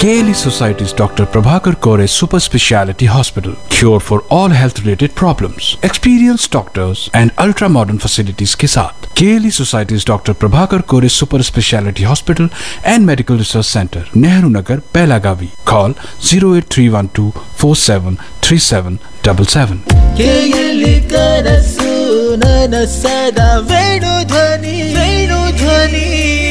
KLE Society's Dr. Prabhakar Kore Super Speciality Hospital. Cure for all health related problems. Experienced doctors and ultra modern facilities के साथ KLE Society's Dr. Prabhakar Kore Super Speciality Hospital and Medical Research Center, Nehru Nagar, Pelagavi. Call 08312 473777. ಕೇಯಲಿ ಕನಸು ನನಸದ ವೇಣು ಧ್ವನಿ ವೇಣು ಧ್ವನಿ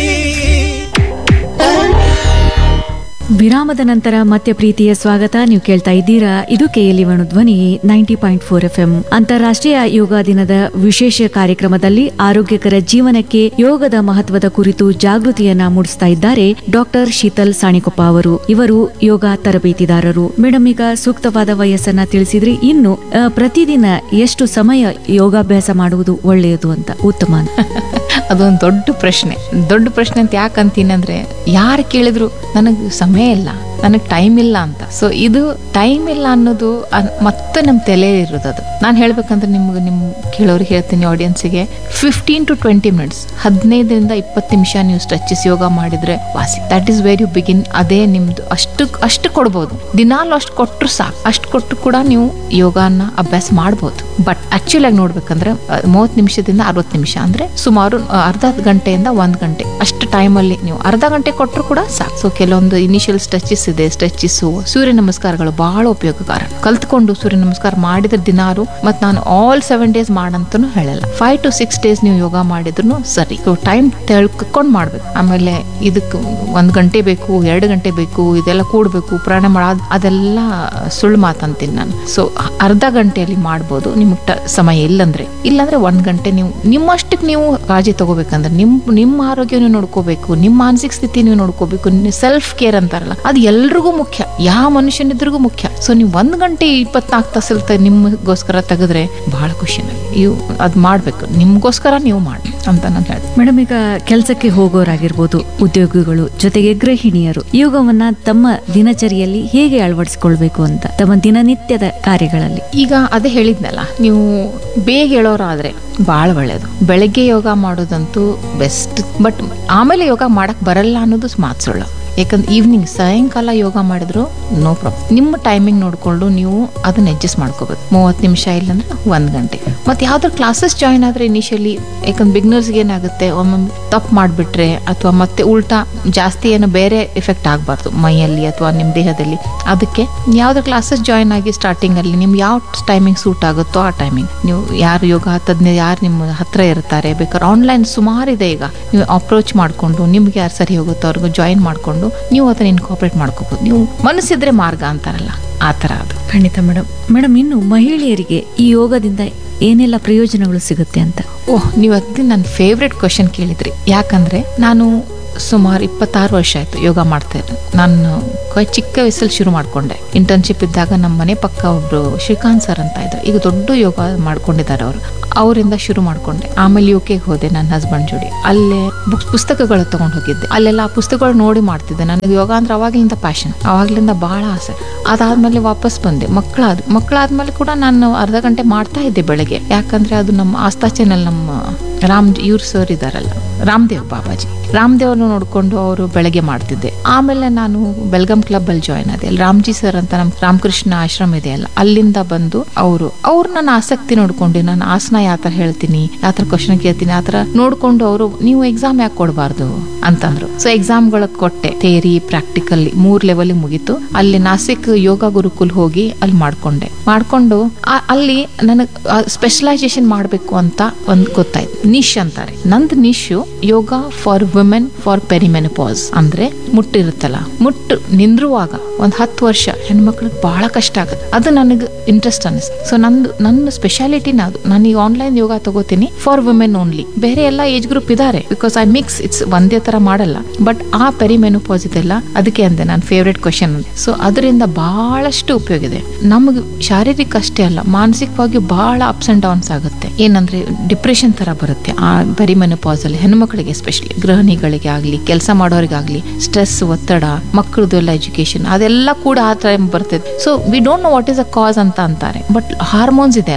ವಿರಾಮದ ನಂತರ ಮತ್ತೆ ಪ್ರೀತಿಯ ಸ್ವಾಗತ ನೀವು ಕೇಳ್ತಾ ಇದ್ದೀರಾ ಇದು ಕೆಎಲ್ಇ ವಣು ಧ್ವನಿ ninety point four F M ಅಂತಾರಾಷ್ಟ್ರೀಯ ಯೋಗ ದಿನದ ವಿಶೇಷ ಕಾರ್ಯಕ್ರಮದಲ್ಲಿ ಆರೋಗ್ಯಕರ ಜೀವನಕ್ಕೆ ಯೋಗದ ಮಹತ್ವದ ಕುರಿತು ಜಾಗೃತಿಯನ್ನ ಮೂಡಿಸ್ತಾ ಇದ್ದಾರೆ ಡಾಕ್ಟರ್ ಶೀತಲ್ ಸಾಣಿಕೊಪ್ಪ ಅವರು ಇವರು ಯೋಗ ತರಬೇತಿದಾರರು ಮೇಡಮ್ ಈಗ ಸೂಕ್ತವಾದ ವಯಸ್ಸನ್ನ ತಿಳಿಸಿದ್ರಿ ಇನ್ನು ಆ, ಪ್ರತಿದಿನ ಎಷ್ಟು ಸಮಯ ಯೋಗಾಭ್ಯಾಸ ಮಾಡುವುದು ಒಳ್ಳೆಯದು ಅಂತ ಉತ್ತಮ ಅಂತ. ಅದೊಂದು ದೊಡ್ಡ ಪ್ರಶ್ನೆ ದೊಡ್ಡ ಪ್ರಶ್ನೆ ಅಂತ ಯಾಕಂತೀನಿ ಅಂದ್ರೆ ಯಾರು ಕೇಳಿದ್ರು ನನಗೆ ಸಮಯ ಇಲ್ಲ ನನಗೆ ಟೈಮ್ ಇಲ್ಲ ಅಂತ ಸೊ ಇದು ಟೈಮ್ ಇಲ್ಲ ಅನ್ನೋದು ಅನ್- ಮತ್ತೆ ನಮ್ಮ ತಲೆ ಇರೋದು ಅದು ನಾನು ಹೇಳ್ಬೇಕಂದ್ರೆ ನಿಮ್ಗೆ ನಿಮ್ ಕೇಳೋರಿಗೆ ಹೇಳ್ತೀನಿ ಆಡಿಯನ್ಸಿಗೆ ಫಿಫ್ಟೀನ್ ಟು ಟ್ವೆಂಟಿ ಮಿನಿಟ್ಸ್ ಹದಿನೈದರಿಂದ ಇಪ್ಪತ್ತು ನಿಮಿಷ ನೀವು ಸ್ಟ್ರೆಚಸ್ ಯೋಗ ಮಾಡಿದ್ರೆ ವಾಸಿ that is very you begin ಅದೇ ನಿಮ್ದು ಅಷ್ಟು ಅಷ್ಟು ಕೊಡ್ಬೋದು ದಿನಾಲು ಅಷ್ಟು ಕೊಟ್ಟರು ಸಾಕು ಅಷ್ಟು ಕೊಟ್ಟು ಕೂಡ ನೀವು ಯೋಗನ ಅಭ್ಯಾಸ ಮಾಡ್ಬೋದು ಬಟ್ ಆಕ್ಚುಲಿ ಆಗಿ ನೋಡ್ಬೇಕಂದ್ರೆ ಮೂವತ್ತು ನಿಮಿಷದಿಂದ ಅರವತ್ತು ನಿಮಿಷ ಅಂದ್ರೆ ಸುಮಾರು ಆ, ಅರ್ಧ ಗಂಟೆಯಿಂದ ಒಂದು ಗಂಟೆ ಅಷ್ಟು ಟೈಮಲ್ಲಿ ನೀವು ಅರ್ಧ ಗಂಟೆ ಕೊಟ್ಟರು ಕೂಡ ಸಾಕು ಸೊ ಕೆಲವೊಂದು ಇನಿಷಿಯಲ್ ಸ್ಟ್ರೆಚಸ್ ಇದೆ ಸ್ಟ್ರೆಚಿಸು ಸೂರ್ಯ ನಮಸ್ಕಾರಗಳು ಬಹಳ ಉಪಯೋಗಕಾರ ಕಲ್ತ್ಕೊಂಡು ಸೂರ್ಯ ನಮಸ್ಕಾರ ಮಾಡಿದ್ರೆ ದಿನಾರು ಮತ್ತು ನಾನು ಆಲ್ ಸೆವೆನ್ ಡೇಸ್ ಮಾಡಂತನೂ ಹೇಳಲ್ಲ ಫೈವ್ ಟು ಸಿಕ್ಸ್ ಡೇಸ್ ನೀವು ಯೋಗ ಮಾಡಿದ್ರು ಸರಿ ಸೊ ಟೈಮ್ ತಿಳ್ಕೊಂಡು ಮಾಡ್ಬೇಕು ಆಮೇಲೆ ಇದಕ್ಕೆ ಒಂದು ಗಂಟೆ ಬೇಕು ಎರಡು ಗಂಟೆ ಬೇಕು ಇದೆಲ್ಲ ಕೂಡಬೇಕು ಪ್ರಾಣ ಮಾಡ ಅದೆಲ್ಲ ಸುಳ್ಳು ಮಾತಂತೀನಿ ನಾನು ಸೊ ಅರ್ಧ ಗಂಟೆಯಲ್ಲಿ ಮಾಡ್ಬೋದು ನಿಮ್ಗೆ ಟ ಸಮಯ ಇಲ್ಲಂದ್ರೆ ಇಲ್ಲಾಂದ್ರೆ ಒಂದ್ ಗಂಟೆ ನೀವು ನಿಮ್ಮಷ್ಟಕ್ಕೆ ನೀವು ಕಾಳಜಿ ತಗೋಬೇಕಂದ್ರೆ ನಿಮ್ ನಿಮ್ಮ ಆರೋಗ್ಯ ನೀವು ನೋಡ್ಕೋಬೇಕು ನಿಮ್ಮ ಮಾನಸಿಕ ಸ್ಥಿತಿ ನೀವು ನೋಡ್ಕೋಬೇಕು ಸೆಲ್ಫ್ ಕೇರ್ ಅಂತಾರಲ್ಲ ಅದು ಎಲ್ರಿಗೂ ಮುಖ್ಯ ಯಾವ ಮನುಷ್ಯನಿದ್ರಿಗೂ ಮುಖ್ಯ ಸೊ ನೀವು ಒಂದ್ ಗಂಟೆ ಇಪ್ಪತ್ನಾಲ್ಕು ತಾಸಲ್ಲಿ ತ- ನಿಮಗೋಸ್ಕರ ತೆಗೆದ್ರೆ ಬಹಳ ಖುಷಿ ನನಗೆ ಇವು ಅದು ಮಾಡ್ಬೇಕು ನಿಮ್ಗೋಸ್ಕರ ನೀವು ಮಾಡಿ ಅಂತ ನಾನು ಹೇಳ್ತೀನಿ ಮೇಡಮ್ ಈಗ ಕೆಲಸಕ್ಕೆ ಹೋಗೋರಾಗಿರ್ಬೋದು ಉದ್ಯೋಗಿಗಳು ಜೊತೆಗೆ ಗೃಹಿಣಿಯರು ಯೋಗವನ್ನ ತಮ್ಮ ದಿನಚರಿಯಲ್ಲಿ ಹೇಗೆ ಅಳವಡಿಸಿಕೊಳ್ಬೇಕು ಅಂತ ತಮ್ಮ ದಿನನಿತ್ಯದ ಕಾರ್ಯಗಳಲ್ಲಿ ಈಗ ಅದೇ ಹೇಳಿದ್ನಲ್ಲ ನೀವು ಬೇಗ ಹೇಳೋರಾದ್ರೆ ಭಾಳ ಒಳ್ಳೇದು ಬೆಳಗ್ಗೆ ಯೋಗ ಮಾಡೋದಂತೂ ಬೆಸ್ಟ್ ಬಟ್ ಆಮೇಲೆ ಯೋಗ ಮಾಡಕ್ ಬರಲ್ಲ ಅನ್ನೋದು ಮಾತು ಸುಳ್ಳು ಯಾಕಂದ್ರೆ ಈವ್ನಿಂಗ್ ಸಾಯಂಕಾಲ ಯೋಗ ಮಾಡಿದ್ರು ನೋ ಪ್ರಾಬ್ಲಮ್ ನಿಮ್ಮ ಟೈಮಿಂಗ್ ನೋಡಿಕೊಂಡು ನೀವು ಅದನ್ನ ಅಡ್ಜಸ್ಟ್ ಮಾಡ್ಕೋಬೇಕು ಮೂವತ್ತು ನಿಮಿಷ ಇಲ್ಲಾಂದ್ರೆ ಒಂದು ಗಂಟೆ ಮತ್ತು ಯಾವ್ದಾರು ಕ್ಲಾಸಸ್ ಜಾಯಿನ್ ಆದರೆ ಇನಿಷಿಯಲಿ ಯಾಕಂದ್ರೆ ಬಿಗ್ನರ್ಸ್ಗೆ ಏನಾಗುತ್ತೆ ಒಮ್ಮೊಮ್ಮೆ ತಪ್ಪು ಮಾಡಿಬಿಟ್ರೆ ಅಥವಾ ಮತ್ತೆ ಉಲ್ಟಾ ಜಾಸ್ತಿ ಏನು ಬೇರೆ ಎಫೆಕ್ಟ್ ಆಗಬಾರ್ದು ಮೈಯಲ್ಲಿ ಅಥವಾ ನಿಮ್ಮ ದೇಹದಲ್ಲಿ ಅದಕ್ಕೆ ಯಾವ್ದು ಕ್ಲಾಸಸ್ ಜಾಯಿನ್ ಆಗಿ ಸ್ಟಾರ್ಟಿಂಗ್ ಅಲ್ಲಿ ನಿಮ್ಗೆ ಯಾವ ಟೈಮಿಂಗ್ ಸೂಟ್ ಆಗುತ್ತೋ ಆ ಟೈಮಿಂಗ್ ನೀವು ಯಾರು ಯೋಗ ತಜ್ಞ ಯಾರು ನಿಮ್ಮ ಹತ್ರ ಇರ್ತಾರೆ ಬೇಕಾದ್ರೆ ಆನ್ಲೈನ್ ಸುಮಾರು ಇದೆ ಈಗ ನೀವು ಅಪ್ರೋಚ್ ಮಾಡಿಕೊಂಡು ನಿಮ್ಗೆ ಯಾರು ಸರಿ ಹೋಗುತ್ತೋ ಅವ್ರಿಗೂ ಜಾಯಿನ್ ಮಾಡಿಕೊಂಡು ನೀವು ಅದನ್ನ ಇನ್ಕಾಪರೇಟ್ ಮಾಡ್ಕೋಬಹುದು ನೀವು ಮನಸ್ಸಿದ್ರೆ ಮಾರ್ಗ ಅಂತಾರಲ್ಲ ಆ ಥರ ಅದು ಖಂಡಿತ ಮೇಡಮ್ ಮೇಡಮ್ ಇನ್ನು ಮಹಿಳೆಯರಿಗೆ ಈ ಯೋಗದಿಂದ ಏನೆಲ್ಲ ಪ್ರಯೋಜನಗಳು ಸಿಗುತ್ತೆ ಅಂತ ಓಹ್ ನೀವು ಅದಕ್ಕೆ ನನ್ನ ಫೇವ್ರೆಟ್ ಕ್ವಶನ್ ಕೇಳಿದ್ರಿ ಯಾಕಂದ್ರೆ ನಾನು ಸುಮಾರು ಇಪ್ಪತ್ತಾರು ವರ್ಷ ಆಯ್ತು ಯೋಗ ಮಾಡ್ತಾ ಇದ್ದೆ ನಾನು ಕ- ಚಿಕ್ಕ ವಯಸ್ಸಲ್ಲಿ ಶುರು ಮಾಡ್ಕೊಂಡೆ ಇಂಟರ್ನ್ಶಿಪ್ ಇದ್ದಾಗ ನಮ್ಮ ಮನೆ ಪಕ್ಕ ಒಬ್ರು ಶ್ರೀಕಾಂತ್ ಸರ್ ಅಂತ ಇದ್ರು ಈಗ ದೊಡ್ಡ ಯೋಗ ಮಾಡ್ಕೊಂಡಿದ್ದಾರೆ ಅವರು ಅವರಿಂದ ಶುರು ಮಾಡ್ಕೊಂಡೆ ಆಮೇಲೆ ಯು ಕೆಗೆ ಹೋದೆ ನನ್ನ ಹಸ್ಬೆಂಡ್ ಜೋಡಿ ಅಲ್ಲೇ ಬುಕ್ಸ್ ಪುಸ್ತಕಗಳು ತಗೊಂಡು ಹೋಗಿದ್ದೆ ಅಲ್ಲೆಲ್ಲ ಆ ಪುಸ್ತಕಗಳು ನೋಡಿ ಮಾಡ್ತಿದ್ದೆ ನನಗೆ ಯೋಗ ಅಂದ್ರೆ ಅವಾಗ್ಲಿಂದ ಪ್ಯಾಷನ್ ಅವಾಗ್ಲಿಂದ ಬಹಳ ಆಸೆ ಅದಾದ್ಮೇಲೆ ವಾಪಸ್ ಬಂದೆ ಮಕ್ಕಳಾದ ಮಕ್ಕಳಾದ್ಮೇಲೆ ಕೂಡ ನಾನು ಅರ್ಧ ಗಂಟೆ ಮಾಡ್ತಾ ಇದ್ದೆ ಬೆಳಗ್ಗೆ ಯಾಕಂದ್ರೆ ಅದು ನಮ್ಮ ಆಸ್ಥಾ ಚಾನೆಲ್ ನಮ್ಮ ರಾಮ್ ಇವ್ರು ಸರ್ ಇದಾರಲ್ಲ ರಾಮದೇವ್ ಬಾಬಾಜಿ ರಾಮದೇವ್ರನ್ನ ನೋಡ್ಕೊಂಡು ಅವರು ಬೆಳಗ್ಗೆ ಮಾಡ್ತಿದ್ದೆ ಆಮೇಲೆ ನಾನು ಬೆಲ್ಗಮ್ ಕ್ಲಬ್ ಅಲ್ಲಿ ಜಾಯ್ನ್ ಆದೆ ಅಲ್ಲಿ ರಾಮ್ಜಿ ಸರ್ ಅಂತ ನಮ್ಮ ರಾಮಕೃಷ್ಣ ಆಶ್ರಮ ಇದೆ ಅಲ್ಲ ಅಲ್ಲಿಂದ ಬಂದು ಅವರು ಅವ್ರು ನನ್ನ ಆಸಕ್ತಿ ನೋಡ್ಕೊಂಡು ನಾನು ಆಸನ ಯಾವ ಥರ ಹೇಳ್ತೀನಿ ಯಾವ ಥರ ಕ್ವಶನ್ ಕೇಳ್ತೀನಿ ಆ ಥರ ನೋಡ್ಕೊಂಡು ಅವರು ನೀವು ಎಕ್ಸಾಮ್ ಯಾಕೆ ಕೊಡಬಾರ್ದು ಅಂತಂದ್ರು ಸೊ ಎಕ್ಸಾಮ್ಗಳಿಗೆ ಕೊಟ್ಟೆ ಥೇರಿ ಪ್ರಾಕ್ಟಿಕಲ್ ಮೂರ್ ಲೆವೆಲ್ ಮುಗೀತು ಅಲ್ಲಿ ನಾಸಿಕ್ ಯೋಗ ಗುರುಕುಲ್ ಹೋಗಿ ಅಲ್ಲಿ ಮಾಡ್ಕೊಂಡೆ ಮಾಡ್ಕೊಂಡು ಆ- ಅಲ್ಲಿ ನನಗೆ ಸ್ಪೆಷಲೈಸೇಷನ್ ಮಾಡಬೇಕು ಅಂತ ಒಂದು ಗೊತ್ತಾಯ್ತು ನಿಶ್ ಅಂತಾರೆ ನಂದು Nishu yoga for women for perimenopause ಅಂದ್ರೆ ಮುಟ್ಟಿರುತ್ತಲ್ಲ ಮುಟ್ಟು ನಿಂದ್ರುವಾಗ ಒಂದ್ ಹತ್ತು ವರ್ಷ ಹೆಣ್ಮಕ್ಳಿಗೆ ಬಹಳ ಕಷ್ಟ ಆಗುತ್ತೆ ಅದು ನನಗೆ ಇಂಟ್ರೆಸ್ಟ್ ಅನಿಸ್ತು ಸೊ ನಂದು ನನ್ನ ಸ್ಪೆಷಾಲಿಟಿನ ಅದು ನಾನು ಈಗ ಆನ್ಲೈನ್ ಯೋಗ ತಗೋತೀನಿ ಫಾರ್ ವುಮೆನ್ ಓನ್ಲಿ ಬೇರೆ ಎಲ್ಲ ಏಜ್ ಗ್ರೂಪ್ ಇದ್ದಾರೆ ಬಿಕಾಸ್ ಐ ಮಿಕ್ಸ್ ಇಟ್ಸ್ ಒಂದೇ ತರ ಮಾಡಲ್ಲ ಬಟ್ ಆ ಪೆರಿಮೆನೋಪಾಸ್ ಇದೆಲ್ಲ ಅದಕ್ಕೆ ಅಂದೆ ನನ್ನ ಫೇವ್ರೆಟ್ ಕ್ವಶನ್ ಸೊ ಅದರಿಂದ ಬಹಳಷ್ಟು ಉಪಯೋಗ ಇದೆ ನಮಗೆ ಶಾರೀರಿಕ ಅಷ್ಟೇ ಅಲ್ಲ ಮಾನಸಿಕವಾಗಿ ಬಹಳ ಅಪ್ಸ್ ಅಂಡ್ ಡೌನ್ಸ್ ಆಗುತ್ತೆ ಏನಂದ್ರೆ ಡಿಪ್ರೆಷನ್ ತರ ಬರುತ್ತೆ ಆ ಪೆರಿಮೆನೋಪಾಸ್ ಅಲ್ಲಿ ಹೆಣ್ಮಕ್ಳಿಗೆ ಎಸ್ಪೆಷಲಿ ಗೃಹಿಣಿಗಳಿಗೆ ಆಗಲಿ ಕೆಲಸ ಮಾಡೋರಿಗಾಗ್ಲಿ ಸ್ಟ್ರೆಸ್ ಒತ್ತಡ ಮಕ್ಕಳದು ಎಲ್ಲ ಎಜುಕೇಶನ್ ಅದೆಲ್ಲ ಕೂಡ ಆ ಟೈಮ್ ಬರ್ತದೆ so we don't know what is a cause ಅಂತ ಅಂತಾರೆ ಬಟ್ ಹಾರ್ಮೋನ್ಸ್ ಇದೆ ಅಲ್ಲ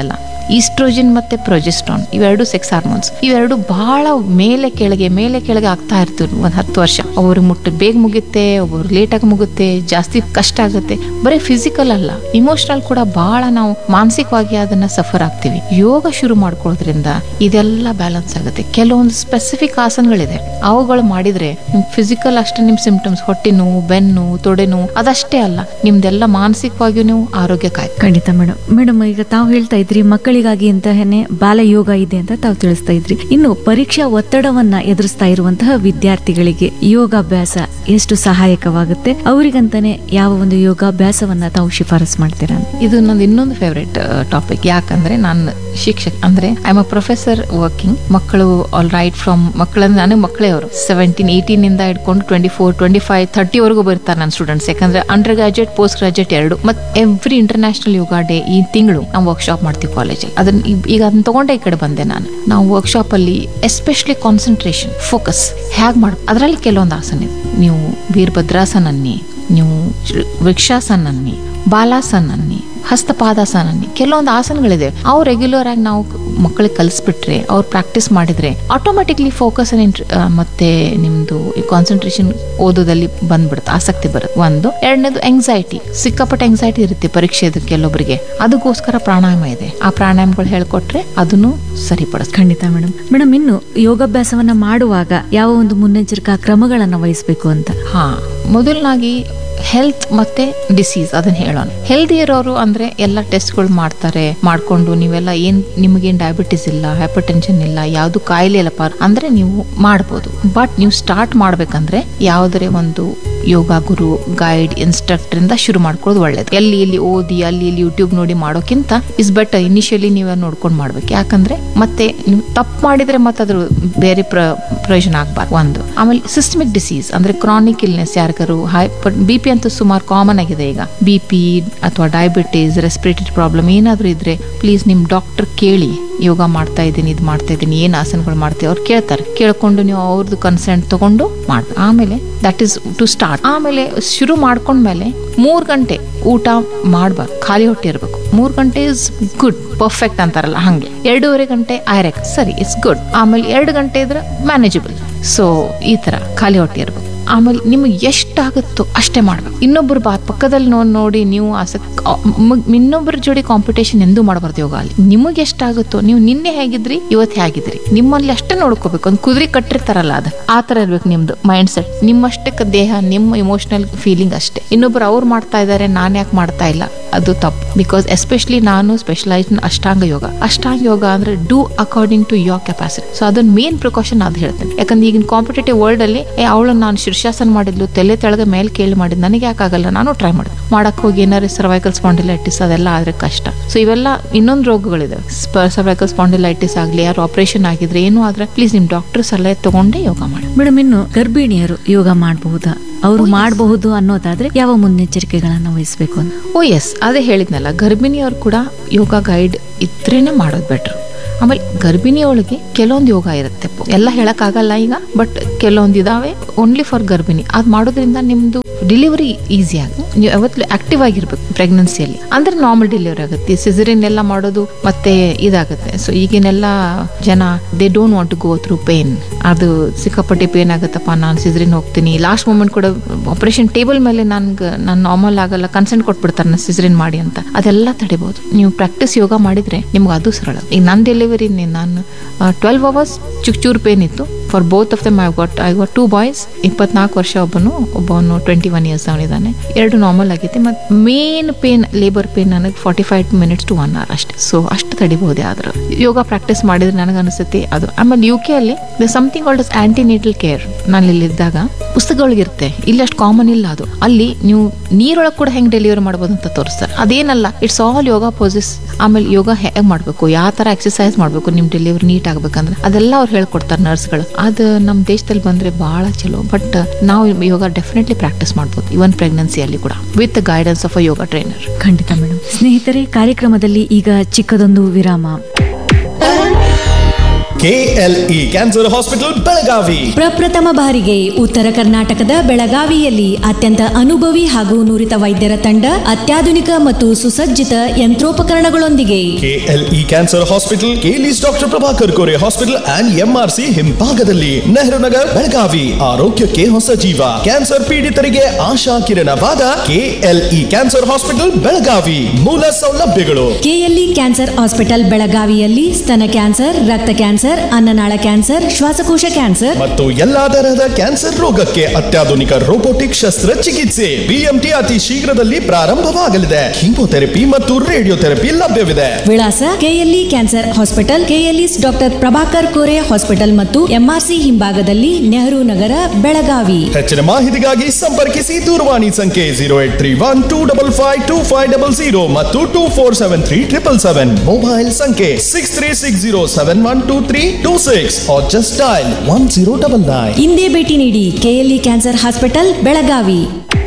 ಈಸ್ಟ್ರೋಜನ್ ಮತ್ತೆ ಪ್ರೊಜೆಸ್ಟ್ರಾನ್ ಇವೆರಡು ಸೆಕ್ಸ್ ಹಾರ್ಮೋನ್ಸ್ ಇವೆರಡು ಬಹಳ ಮೇಲೆ ಕೆಳಗೆ ಮೇಲೆ ಕೆಳಗೆ ಆಗ್ತಾ ಇರ್ತೀವಿ ಒಂದ್ ಹತ್ತು ವರ್ಷ ಒಬ್ಬರಿಗೆ ಮುಟ್ಟ ಬೇಗ ಮುಗುತ್ತೆ ಒಬ್ಬರು ಲೇಟಾಗಿ ಮುಗುತ್ತೆ ಜಾಸ್ತಿ ಕಷ್ಟ ಆಗುತ್ತೆ ಬರೀ ಫಿಸಿಕಲ್ ಅಲ್ಲ ಇಮೋಷನಲ್ ಕೂಡ ಬಹಳ ನಾವು ಮಾನಸಿಕವಾಗಿ ಅದನ್ನ ಸಫರ್ ಆಗ್ತೀವಿ ಯೋಗ ಶುರು ಮಾಡ್ಕೊಳ್ಳೋದ್ರಿಂದ ಇದೆಲ್ಲ ಬ್ಯಾಲೆನ್ಸ್ ಆಗುತ್ತೆ ಕೆಲವೊಂದು ಸ್ಪೆಸಿಫಿಕ್ ಆಸನಗಳಿದೆ ಅವುಗಳು ಮಾಡಿದ್ರೆ ನಿಮ್ ಫಿಸಿಕಲ್ ಅಷ್ಟೇ ನಿಮ್ ಸಿಂಪ್ಟಮ್ಸ್ ಹೊಟ್ಟೆ ನೋವು ಬೆನ್ನು ತೊಡೆ ನೋವು ಅದಷ್ಟೇ ಅಲ್ಲ ನಿಮ್ದೆಲ್ಲ ಮಾನಸಿಕವಾಗಿಯೂ ನೀವು ಆರೋಗ್ಯ ಕಾಯ್ತು ಖಂಡಿತ ಮೇಡಮ್ ಮೇಡಮ್ ಈಗ ತಾವು ಹೇಳ್ತಾ ಇದ್ರಿ ಮಕ್ಕಳಿಗಾಗಿ ಅಂತಹನೇ ಬಾಲ ಯೋಗ ಇದೆ ಅಂತ ತಾವು ತಿಳಿಸ್ತಾ ಇದ್ರಿ ಇನ್ನು ಪರೀಕ್ಷಾ ಒತ್ತಡವನ್ನ ಎದುರಿಸ್ತಾ ಇರುವಂತಹ ವಿದ್ಯಾರ್ಥಿಗಳಿಗೆ ಯೋಗಾಭ್ಯಾಸ ಎಷ್ಟು ಸಹಾಯಕವಾಗುತ್ತೆ ಅವರಿಗಂತಾನೆ ಯಾವ ಒಂದು ಯೋಗಾಭ್ಯಾಸವನ್ನ ತಾವು ಶಿಫಾರಸ್ ಮಾಡ್ತೀರಾ ಅಂತ? ಇದು ನಂದು ಇನ್ನೊಂದು ಫೇವ್ರೆಟ್ ಟಾಪಿಕ್ ಯಾಕಂದ್ರೆ ನಾನು ಶಿಕ್ಷಕ ಅಂದ್ರೆ I am a professor working ಮಕ್ಕಳು ಆಲ್ ರೈಟ್ ಫ್ರಮ್ ಮಕ್ಕಳಂದ್ರೆ ನನಗೆ ಮಕ್ಕಳೇ ಅವರು ಸೆವೆಂಟೀನ್ ಏಯ್ಟೀನ್ ಇಂದ ಇಟ್ಕೊಂಡು twenty four twenty five thirty ವರೆಗೂ ಬರ್ತಾರೆ ನನ್ನ ಸ್ಟೂಡೆಂಟ್ಸ್ ಯಾಕಂದ್ರೆ ಅಂಡರ್ ಗ್ರಾಜುಯೇಟ್ ಪೋಸ್ಟ್ ಗ್ರಾಜುಯೇಟ್ ಎರಡು ಮತ್ತೆ ಎವ್ರಿ ಇಂಟರ್ನ್ಯಾಷನಲ್ ಯೋಗ ಡೇ ಈ ತಿಂಗಳು ನಾವು ವರ್ಕ್ಶಾಪ್ ಮಾಡ್ತೀವಿ ಕಾಲೇಜಲ್ಲಿ ಅದನ್ನ ಈ- ಈಗ ಅದನ್ನ ತಗೊಂಡೆ ಈ ಕಡೆ ಬಂದೆ ನಾನು ನಾವು ವರ್ಕ್ಶಾಪ್ ಅಲ್ಲಿ ಎಸ್ಪೆಷಲಿ ಕಾನ್ಸಂಟ್ರೇಷನ್ ಫೋಕಸ್ ಹೇಗೆ ಮಾಡ ಅದರಲ್ಲಿ ಕೆಲವೊಂದು ಆಸನ ಇದೆ ನೀವು ವೀರಭದ್ರಾಸನ ಅನ್ನಿ ನೀವು ಶ್ರೀ- ವೃಕ್ಷಾಸನ ಅನ್ನಿ ಬಾಲಾಸನ ಅನ್ನಿ ಹಸ್ತಪಾದಾಸನ ಅನ್ನಿ ಕೆಲವೊಂದು ಆಸನಗಳಿದೆ ಅವು ರೆಗ್ಯುಲರ್ ಆಗಿ ನಾವು ಮಕ್ಕಳಿಗೆ ಕಲಿಸ್ಬಿಟ್ರೆ ಅವ್ರು ಪ್ರಾಕ್ಟೀಸ್ ಮಾಡಿದ್ರೆ ಆಟೋಮೆಟಿಕ್ಲಿ ಫೋಕಸ್ ಮತ್ತೆ ನಿಮ್ದು ಕಾನ್ಸಂಟ್ರೇಷನ್ ಓದೋದಲ್ಲಿ ಬಂದ್ಬಿಡುತ್ತೆ ಆಸಕ್ತಿ ಬರುತ್ತೆ ಒಂದು ಎರಡನೇದು ಎಂಗ್ಸೈಟಿ ಸಿಕ್ಕಾಪಟ್ಟೆ ಎಂಗ್ಸೈಟಿ ಇರುತ್ತೆ ಪರೀಕ್ಷೆ ಕೆಲವೊಬ್ಬರಿಗೆ ಅದಕ್ಕೋಸ್ಕರ ಪ್ರಾಣಾಯಾಮ ಇದೆ ಆ ಪ್ರಾಣಾಯಾಮಗಳು ಹೇಳ್ಕೊಟ್ರೆ ಅದನ್ನು ಸರಿಪಡಿಸ್ತಾರೆ ಖಂಡಿತ ಮೇಡಮ್ ಮೇಡಮ್ ಇನ್ನು ಯೋಗಾಭ್ಯಾಸವನ್ನ ಮಾಡುವಾಗ ಯಾವ ಒಂದು ಮುನ್ನೆಚ್ಚರಿಕಾ ಕ್ರಮಗಳನ್ನ ವಹಿಸಬೇಕು ಅಂತ ಹಾ ಮೊದಲನಾಗಿ ಹೆಲ್ತ್ ಮತ್ತೆ ಡಿಸೀಸ್ ಅದನ್ನ ಹೇಳೋಣ ಹೆಲ್ದಿ ಇರೋರು ಅಂದ್ರೆ ಎಲ್ಲ ಟೆಸ್ಟ್ಗಳು ಮಾಡ್ತಾರೆ ಮಾಡ್ಕೊಂಡು ನೀವೆಲ್ಲ ಏನ್ ನಿಮಗೇನ್ ಡಯಾಬಿಟಿಸ್ ಇಲ್ಲ ಹೈಪರ್ ಟೆನ್ಷನ್ ಇಲ್ಲ ಯಾವ್ದು ಕಾಯಿಲೆ ಇಲ್ಲಪ್ಪ ಅಂದ್ರೆ ನೀವು ಮಾಡ್ಬೋದು ಬಟ್ ನೀವು ಸ್ಟಾರ್ಟ್ ಮಾಡ್ಬೇಕಂದ್ರೆ ಯಾವ್ದರೆ ಒಂದು ಯೋಗ ಗುರು ಗೈಡ್ ಇನ್ಸ್ಟ್ರಕ್ಟರ್ ಇಂದ ಶುರು ಮಾಡ್ಕೊಳ್ಳೋದು ಒಳ್ಳೇದು ಎಲ್ಲಿ ಇಲ್ಲಿ ಓದಿ ಅಲ್ಲಿ ಇಲ್ಲಿ ಯೂಟ್ಯೂಬ್ ನೋಡಿ ಮಾಡೋಕ್ಕಿಂತ ಇಸ್ ಬೆಟರ್ ಇನಿಷಿಯಲಿ ನೀವೇ ನೋಡ್ಕೊಂಡು ಮಾಡ್ಬೇಕು ಯಾಕಂದ್ರೆ ಮತ್ತೆ ನೀವು ತಪ್ಪು ಮಾಡಿದ್ರೆ ಮತ್ತೆ ಅದ್ರ ಬೇರೆ ಪ್ರ ಪ್ರಯೋಜನ ಆಗ್ಬಾರ್ದು ಒಂದು ಆಮೇಲೆ ಸಿಸ್ಟಮಿಕ್ ಡಿಸೀಸ್ ಅಂದ್ರೆ ಕ್ರಾನಿಕ್ ಇಲ್ನೆಸ್ ಯಾರಿಗಾರು ಹೈಪರ್ ಬಿ ಪಿ ಅಂತೂ ಸುಮಾರು ಕಾಮನ್ ಆಗಿದೆ ಈಗ ಬಿ ಪಿ ಅಥವಾ ಡಯಾಬಿಟೀಸ್ ರೆಸ್ಪಿರೇಟರಿ ಪ್ರಾಬ್ಲಮ್ ಏನಾದರೂ ಇದ್ರೆ ಪ್ಲೀಸ್ ನಿಮ್ಮ ಡಾಕ್ಟರ್ ಕೇಳಿ ಯೋಗ ಮಾಡ್ತಾ ಇದ್ದೀನಿ ಇದು ಮಾಡ್ತಾ ಇದ್ದೀನಿ ಏನು ಆಸನಗಳು ಮಾಡ್ತೀವಿ ಅವ್ರು ಕೇಳ್ತಾರೆ ಕೇಳ್ಕೊಂಡು ನೀವು ಅವ್ರದ್ದು ಕನ್ಸೆಂಟ್ ತಗೊಂಡು ಮಾಡ್ಬೇಕು ಆಮೇಲೆ ದಟ್ ಈಸ್ ಟು ಸ್ಟಾರ್ಟ್ ಆಮೇಲೆ ಶುರು ಮಾಡ್ಕೊಂಡ್ಮೇಲೆ ಮೂರು ಗಂಟೆ ಊಟ ಮಾಡ್ಬಾರ್ದು ಖಾಲಿ ಹೊಟ್ಟೆ ಇರಬೇಕು ಮೂರು ಗಂಟೆ ಇಸ್ ಗುಡ್ ಪರ್ಫೆಕ್ಟ್ ಅಂತಾರಲ್ಲ ಹಂಗೆ ಎರಡೂವರೆ ಗಂಟೆ ಐರೆಕ್ ಸರಿ ಇಟ್ಸ್ ಗುಡ್ ಆಮೇಲೆ ಎರಡು ಗಂಟೆ ಇದ್ರೆ ಮ್ಯಾನೇಜಬಲ್ ಸೊ ಈ ತರ ಖಾಲಿ ಹೊಟ್ಟೆ ಇರಬೇಕು ಆಮೇಲೆ ನಿಮ್ಗೆ ಎಷ್ಟಾಗುತ್ತೋ ಅಷ್ಟೇ ಮಾಡ್ಬೇಕು ಇನ್ನೊಬ್ಬರು ಬಾ ಪಕ್ಕದಲ್ಲಿ ನೋಡಿ ನೋಡಿ ನೀವು ಆಸಕ್ತಿ ಇನ್ನೊಬ್ಬರ ಜೋಡಿ ಕಾಂಪಿಟೇಷನ್ ಎಂದೂ ಮಾಡಬಾರ್ದು ಯೋಗ ಅಲ್ಲಿ ನಿಮಗೆ ಎಷ್ಟಾಗುತ್ತೋ ನೀವು ನಿನ್ನೆ ಹೇಗಿದ್ರಿ ಇವತ್ತು ಹೇಗಿದ್ರಿ ನಿಮ್ಮಲ್ಲಿ ಅಷ್ಟೇ ನೋಡ್ಕೋಬೇಕು ಒಂದು ಕುದುರೆ ಕಟ್ಟಿರ್ತಾರಲ್ಲ ಅದು ಆ ತರ ಇರ್ಬೇಕು ನಿಮ್ದು ಮೈಂಡ್ ಸೆಟ್ ನಿಮ್ಮಷ್ಟಕ್ಕೆ ದೇಹ ನಿಮ್ಮ ಇಮೋಷನಲ್ ಫೀಲಿಂಗ್ ಅಷ್ಟೇ ಇನ್ನೊಬ್ರು ಅವ್ರು ಮಾಡ್ತಾ ಇದ್ದಾರೆ ನಾನು ಯಾಕೆ ಮಾಡ್ತಾ ಇಲ್ಲ ಅದು ತಪ್ಪು ಬಿಕಾಸ್ ಎಸ್ಪೆಷಲಿ ನಾನು ಸ್ಪೆಷಲೈಸ್ ಅಷ್ಟಾಂಗ ಯೋಗ ಅಷ್ಟಾಂಗ ಯೋಗ ಅಂದ್ರೆ do according to your capacity so ಅದನ್ನ ಮೇನ್ ಪ್ರಿಕಾಷನ್ ಅದು ಹೇಳ್ತೇನೆ ಯಾಕಂದ್ರೆ ಈಗಿನ ಕಾಂಪಿಟೇಟಿವ್ ವರ್ಲ್ಡ್ ಅಲ್ಲಿ ಏ ಅವಳು ನಾನು ಶೀರ್ಷಾಸನ ಮಾಡಿದ್ಲು ತಲೆ ತೆಳಗೆ ಮೇಲೆ ಕೇಳಿ ಮಾಡಿದ್ ನನಗೆ ಯಾಕಾಗಲ್ಲ ನಾನು ಟ್ರೈ ಮಾಡಿದೆ ಮಾಡಕ್ ಹೋಗಿ ಏನಾರು ಸರ್ವೈಕಲ್ ಸ್ಪಾಂಡಿಲೈಟಿಸ್ ಅದೆಲ್ಲ ಆದ್ರೆ ಕಷ್ಟ ಸೊ ಇವೆಲ್ಲ ಇನ್ನೊಂದು ರೋಗಗಳಿದೆ ಸರ್ವೈಕಲ್ ಸ್ಪಾಂಡಿಲೈಟಿಸ್ ಆಗಲಿ ಯಾರು ಆಪರೇಷನ್ ಆಗಿದ್ರೆ ಏನು ಆದ್ರೆ ಪ್ಲೀಸ್ ನಿಮ್ ಡಾಕ್ಟರ್ ಸಲಹೆ ತಗೊಂಡೇ ಯೋಗ ಮಾಡಿ ಮೇಡಮ್ ಇನ್ನು ಗರ್ಭಿಣಿಯರು ಯೋಗ ಮಾಡಬಹುದಾ ಅವರು ಮಾಡಬಹುದು ಅನ್ನೋದಾದ್ರೆ ಯಾವ ಮುನ್ನೆಚ್ಚರಿಕೆಗಳನ್ನ ವಹಿಸಬೇಕು ಅಂತ ಓ ಎಸ್ ಅದೇ ಹೇಳಿದ್ನಲ್ಲ ಗರ್ಭಿಣಿಯವ್ರು ಕೂಡ ಯೋಗ ಗೈಡ್ ಇದ್ರೇನೆ ಮಾಡೋದು ಬೆಟ್ರು ಆಮೇಲೆ ಗರ್ಭಿಣಿಯೊಳಗೆ ಕೆಲವೊಂದು ಯೋಗ ಇರುತ್ತೆ ಎಲ್ಲ ಹೇಳಕ್ಕಾಗಲ್ಲ ಈಗ ಬಟ್ ಕೆಲವೊಂದು ಇದಾವೆ ಓನ್ಲಿ ಫಾರ್ ಗರ್ಭಿಣಿ ಅದು ಮಾಡೋದ್ರಿಂದ ನಿಮ್ದು ಡೆಲಿವರಿ ಈಸಿ ಆಗುತ್ತೆ ನೀವು ಯಾವತ್ತೂ ಆಕ್ಟಿವ್ ಆಗಿರ್ಬೇಕು ಪ್ರೆಗ್ನೆನ್ಸಿಯಲ್ಲಿ ಅಂದ್ರೆ ನಾರ್ಮಲ್ ಡೆಲಿವರಿ ಆಗುತ್ತೆ ಸಿಸರಿನ್ ಎಲ್ಲ ಮಾಡೋದು ಮತ್ತೆ ಇದಾಗುತ್ತೆ ಸೊ ಈಗಿನೆಲ್ಲ ಜನ they don't want to go through pain ಅದು ಸಿಕ್ಕಾಪಟ್ಟೆ ಪೇನ್ ಆಗುತ್ತಪ್ಪ ನಾನು ಸಿಸರಿನ್ ಹೋಗ್ತೀನಿ ಲಾಸ್ಟ್ ಮೂಮೆಂಟ್ ಕೂಡ ಆಪರೇಷನ್ ಟೇಬಲ್ ಮೇಲೆ ನನ್ಗೆ ನಾನು ನಾರ್ಮಲ್ ಆಗಲ್ಲ ಕನ್ಸೆಂಟ್ ಕೊಟ್ಬಿಡ್ತಾರೆ ನಾನು ಸಿಸರಿನ್ ಮಾಡಿ ಅಂತ ಅದೆಲ್ಲ ತಡಿಬಹುದು ನೀವು ಪ್ರಾಕ್ಟೀಸ್ ಯೋಗ ಮಾಡಿದ್ರೆ ನಿಮ್ಗೆ ಅದು ಸರಳ ಈಗ ನನ್ನ ಡೆಲಿವರಿ ನಾನು ಟ್ವೆಲ್ವ್ ಅವರ್ಸ್ ಚುಕ್ ಚೂರು ಪೇನ್ ಇತ್ತು for both of them I got I got two boys ಇಪ್ಪತ್ನಾಲ್ಕು ವರ್ಷ ಒಬ್ಬನು ಒಬ್ಬನು ಟ್ವೆಂಟಿ ಒನ್ ಇಯರ್ಸ್ ಅವನಿದ್ದಾನೆ ಎರಡು ನಾರ್ಮಲ್ ಆಗೈತೆ ಮತ್ತು ಮೇನ್ ಪೇನ್ ಲೇಬರ್ ಪೇನ್ ನನಗೆ forty five minutes to one hour ಅಷ್ಟೇ ಸೊ ಅಷ್ಟು ತಡಿಬಹುದೇ ಆದ್ರೆ ಯೋಗ ಪ್ರಾಕ್ಟೀಸ್ ಮಾಡಿದ್ರೆ ನನಗೆ ಅನಿಸುತ್ತೆ ಅದು ಆಮೇಲೆ ಯು ಕೆ ಅಲ್ಲಿ the something called antenatal care ನಾನು ಇಲ್ಲಿದ್ದಾಗ ಪುಸ್ತಕಗಳಿಗಿರುತ್ತೆ ಇಲ್ಲಿ ಅಷ್ಟು ಕಾಮನ್ ಇಲ್ಲ ಅದು ಅಲ್ಲಿ ನೀವು ನೀರೊಳಗೆ ಕೂಡ ಹೆಂಗೆ ಡೆಲಿವರಿ ಮಾಡ್ಬೋದು ಅಂತ ತೋರಿಸ್ತಾರೆ ಅದೇನಲ್ಲ ಇಟ್ಸ್ ಆಲ್ ಯೋಗ ಪೋಸಸ್ ಆಮೇಲೆ ಯೋಗ ಹೇಗೆ ಮಾಡಬೇಕು ಯಾವ ಥರ ಎಕ್ಸಸೈಸ್ ಮಾಡಬೇಕು ನಿಮ್ಮ ಡೆಲಿವರಿ ನೀಟ್ ಆಗ್ಬೇಕಂದ್ರೆ ಅದೆಲ್ಲ ಅವ್ರು ಹೇಳ್ಕೊಡ್ತಾರೆ ನರ್ಸ್ಗಳು ಅದು ನಮ್ಮ ದೇಶದಲ್ಲಿ ಬಂದರೆ ಭಾಳ ಚಲೋ ಬಟ್ ನಾವು ಯೋಗ ಡೆಫಿನೆಟ್ಲಿ ಪ್ರಾಕ್ಟೀಸ್ ಮಾಡ್ಬೋದು ಇವನ್ ಪ್ರೆಗ್ನೆನ್ಸಿಯಲ್ಲಿ ಕೂಡ with guidance of a yoga trainer ಖಂಡಿತ ಮೇಡಮ್ ಸ್ನೇಹಿತರೆ ಕಾರ್ಯಕ್ರಮದಲ್ಲಿ ಈಗ ಚಿಕ್ಕದೊಂದು ವಿರಾಮ ಕೆಎಲ್ಇ ಕ್ಯಾನ್ಸರ್ ಹಾಸ್ಪಿಟಲ್ ಬೆಳಗಾವಿ ಪ್ರಪ್ರಥಮ ಬಾರಿಗೆ ಉತ್ತರ ಕರ್ನಾಟಕದ ಬೆಳಗಾವಿಯಲ್ಲಿ ಅತ್ಯಂತ ಅನುಭವಿ ಹಾಗೂ ನುರಿತ ವೈದ್ಯರ ತಂಡ ಅತ್ಯಾಧುನಿಕ ಮತ್ತು ಸುಸಜ್ಜಿತ ಯಂತ್ರೋಪಕರಣಗಳೊಂದಿಗೆ KLE cancer hospital KLES doctor Prabhakar Kore hospital and MRC ಹಿಂಭಾಗದಲ್ಲಿ ನೆಹರು ನಗರ್ ಬೆಳಗಾವಿ ಆರೋಗ್ಯಕ್ಕೆ ಹೊಸ ಜೀವ ಕ್ಯಾನ್ಸರ್ ಪೀಡಿತರಿಗೆ ಆಶಾ ಕಿರಣವಾದ ಕೆಎಲ್ಇ ಕ್ಯಾನ್ಸರ್ ಹಾಸ್ಪಿಟಲ್ ಬೆಳಗಾವಿ ಮೂಲ ಸೌಲಭ್ಯಗಳು ಕೆಎಲ್ಇ ಕ್ಯಾನ್ಸರ್ ಹಾಸ್ಪಿಟಲ್ ಬೆಳಗಾವಿಯಲ್ಲಿ ಸ್ತನ ಕ್ಯಾನ್ಸರ್ ರಕ್ತ ಕ್ಯಾನ್ಸರ್ ಅನ್ನನಾಳ ಕ್ಯಾನ್ಸರ್ ಶ್ವಾಸಕೋಶ ಕ್ಯಾನ್ಸರ್ ಮತ್ತು ಎಲ್ಲಾ ತರಹದ ಕ್ಯಾನ್ಸರ್ ರೋಗಕ್ಕೆ ಅತ್ಯಾಧುನಿಕ ರೋಬೋಟಿಕ್ ಶಸ್ತ್ರಚಿಕಿತ್ಸೆ ಬಿಎಂಟಿ ಅತಿ ಶೀಘ್ರದಲ್ಲಿ ಪ್ರಾರಂಭವಾಗಲಿದೆ ಕೀಮೋಥೆರಪಿ ಮತ್ತು ರೇಡಿಯೋಥೆರಪಿ ಲಭ್ಯವಿದೆ ವಿಳಾಸ KLE cancer hospital KLES doctor Prabhakar Kore hospital ಮತ್ತು ಎಂಆರ್ಸಿ ಹಿಂಭಾಗದಲ್ಲಿ ನೆಹರು ನಗರ ಬೆಳಗಾವಿ ಹೆಚ್ಚಿನ ಮಾಹಿತಿಗಾಗಿ ಸಂಪರ್ಕಿಸಿ ದೂರವಾಣಿ ಸಂಖ್ಯೆ zero eight three one two double five two five double zero ಮತ್ತು two four seven three triple seven mobile ಸಂಖ್ಯೆ six three six zero seven one two three two six just dial one zero double nine ಇಂದೇ ಭೇಟಿ ನೀಡಿ KLE cancer hospital Belagavi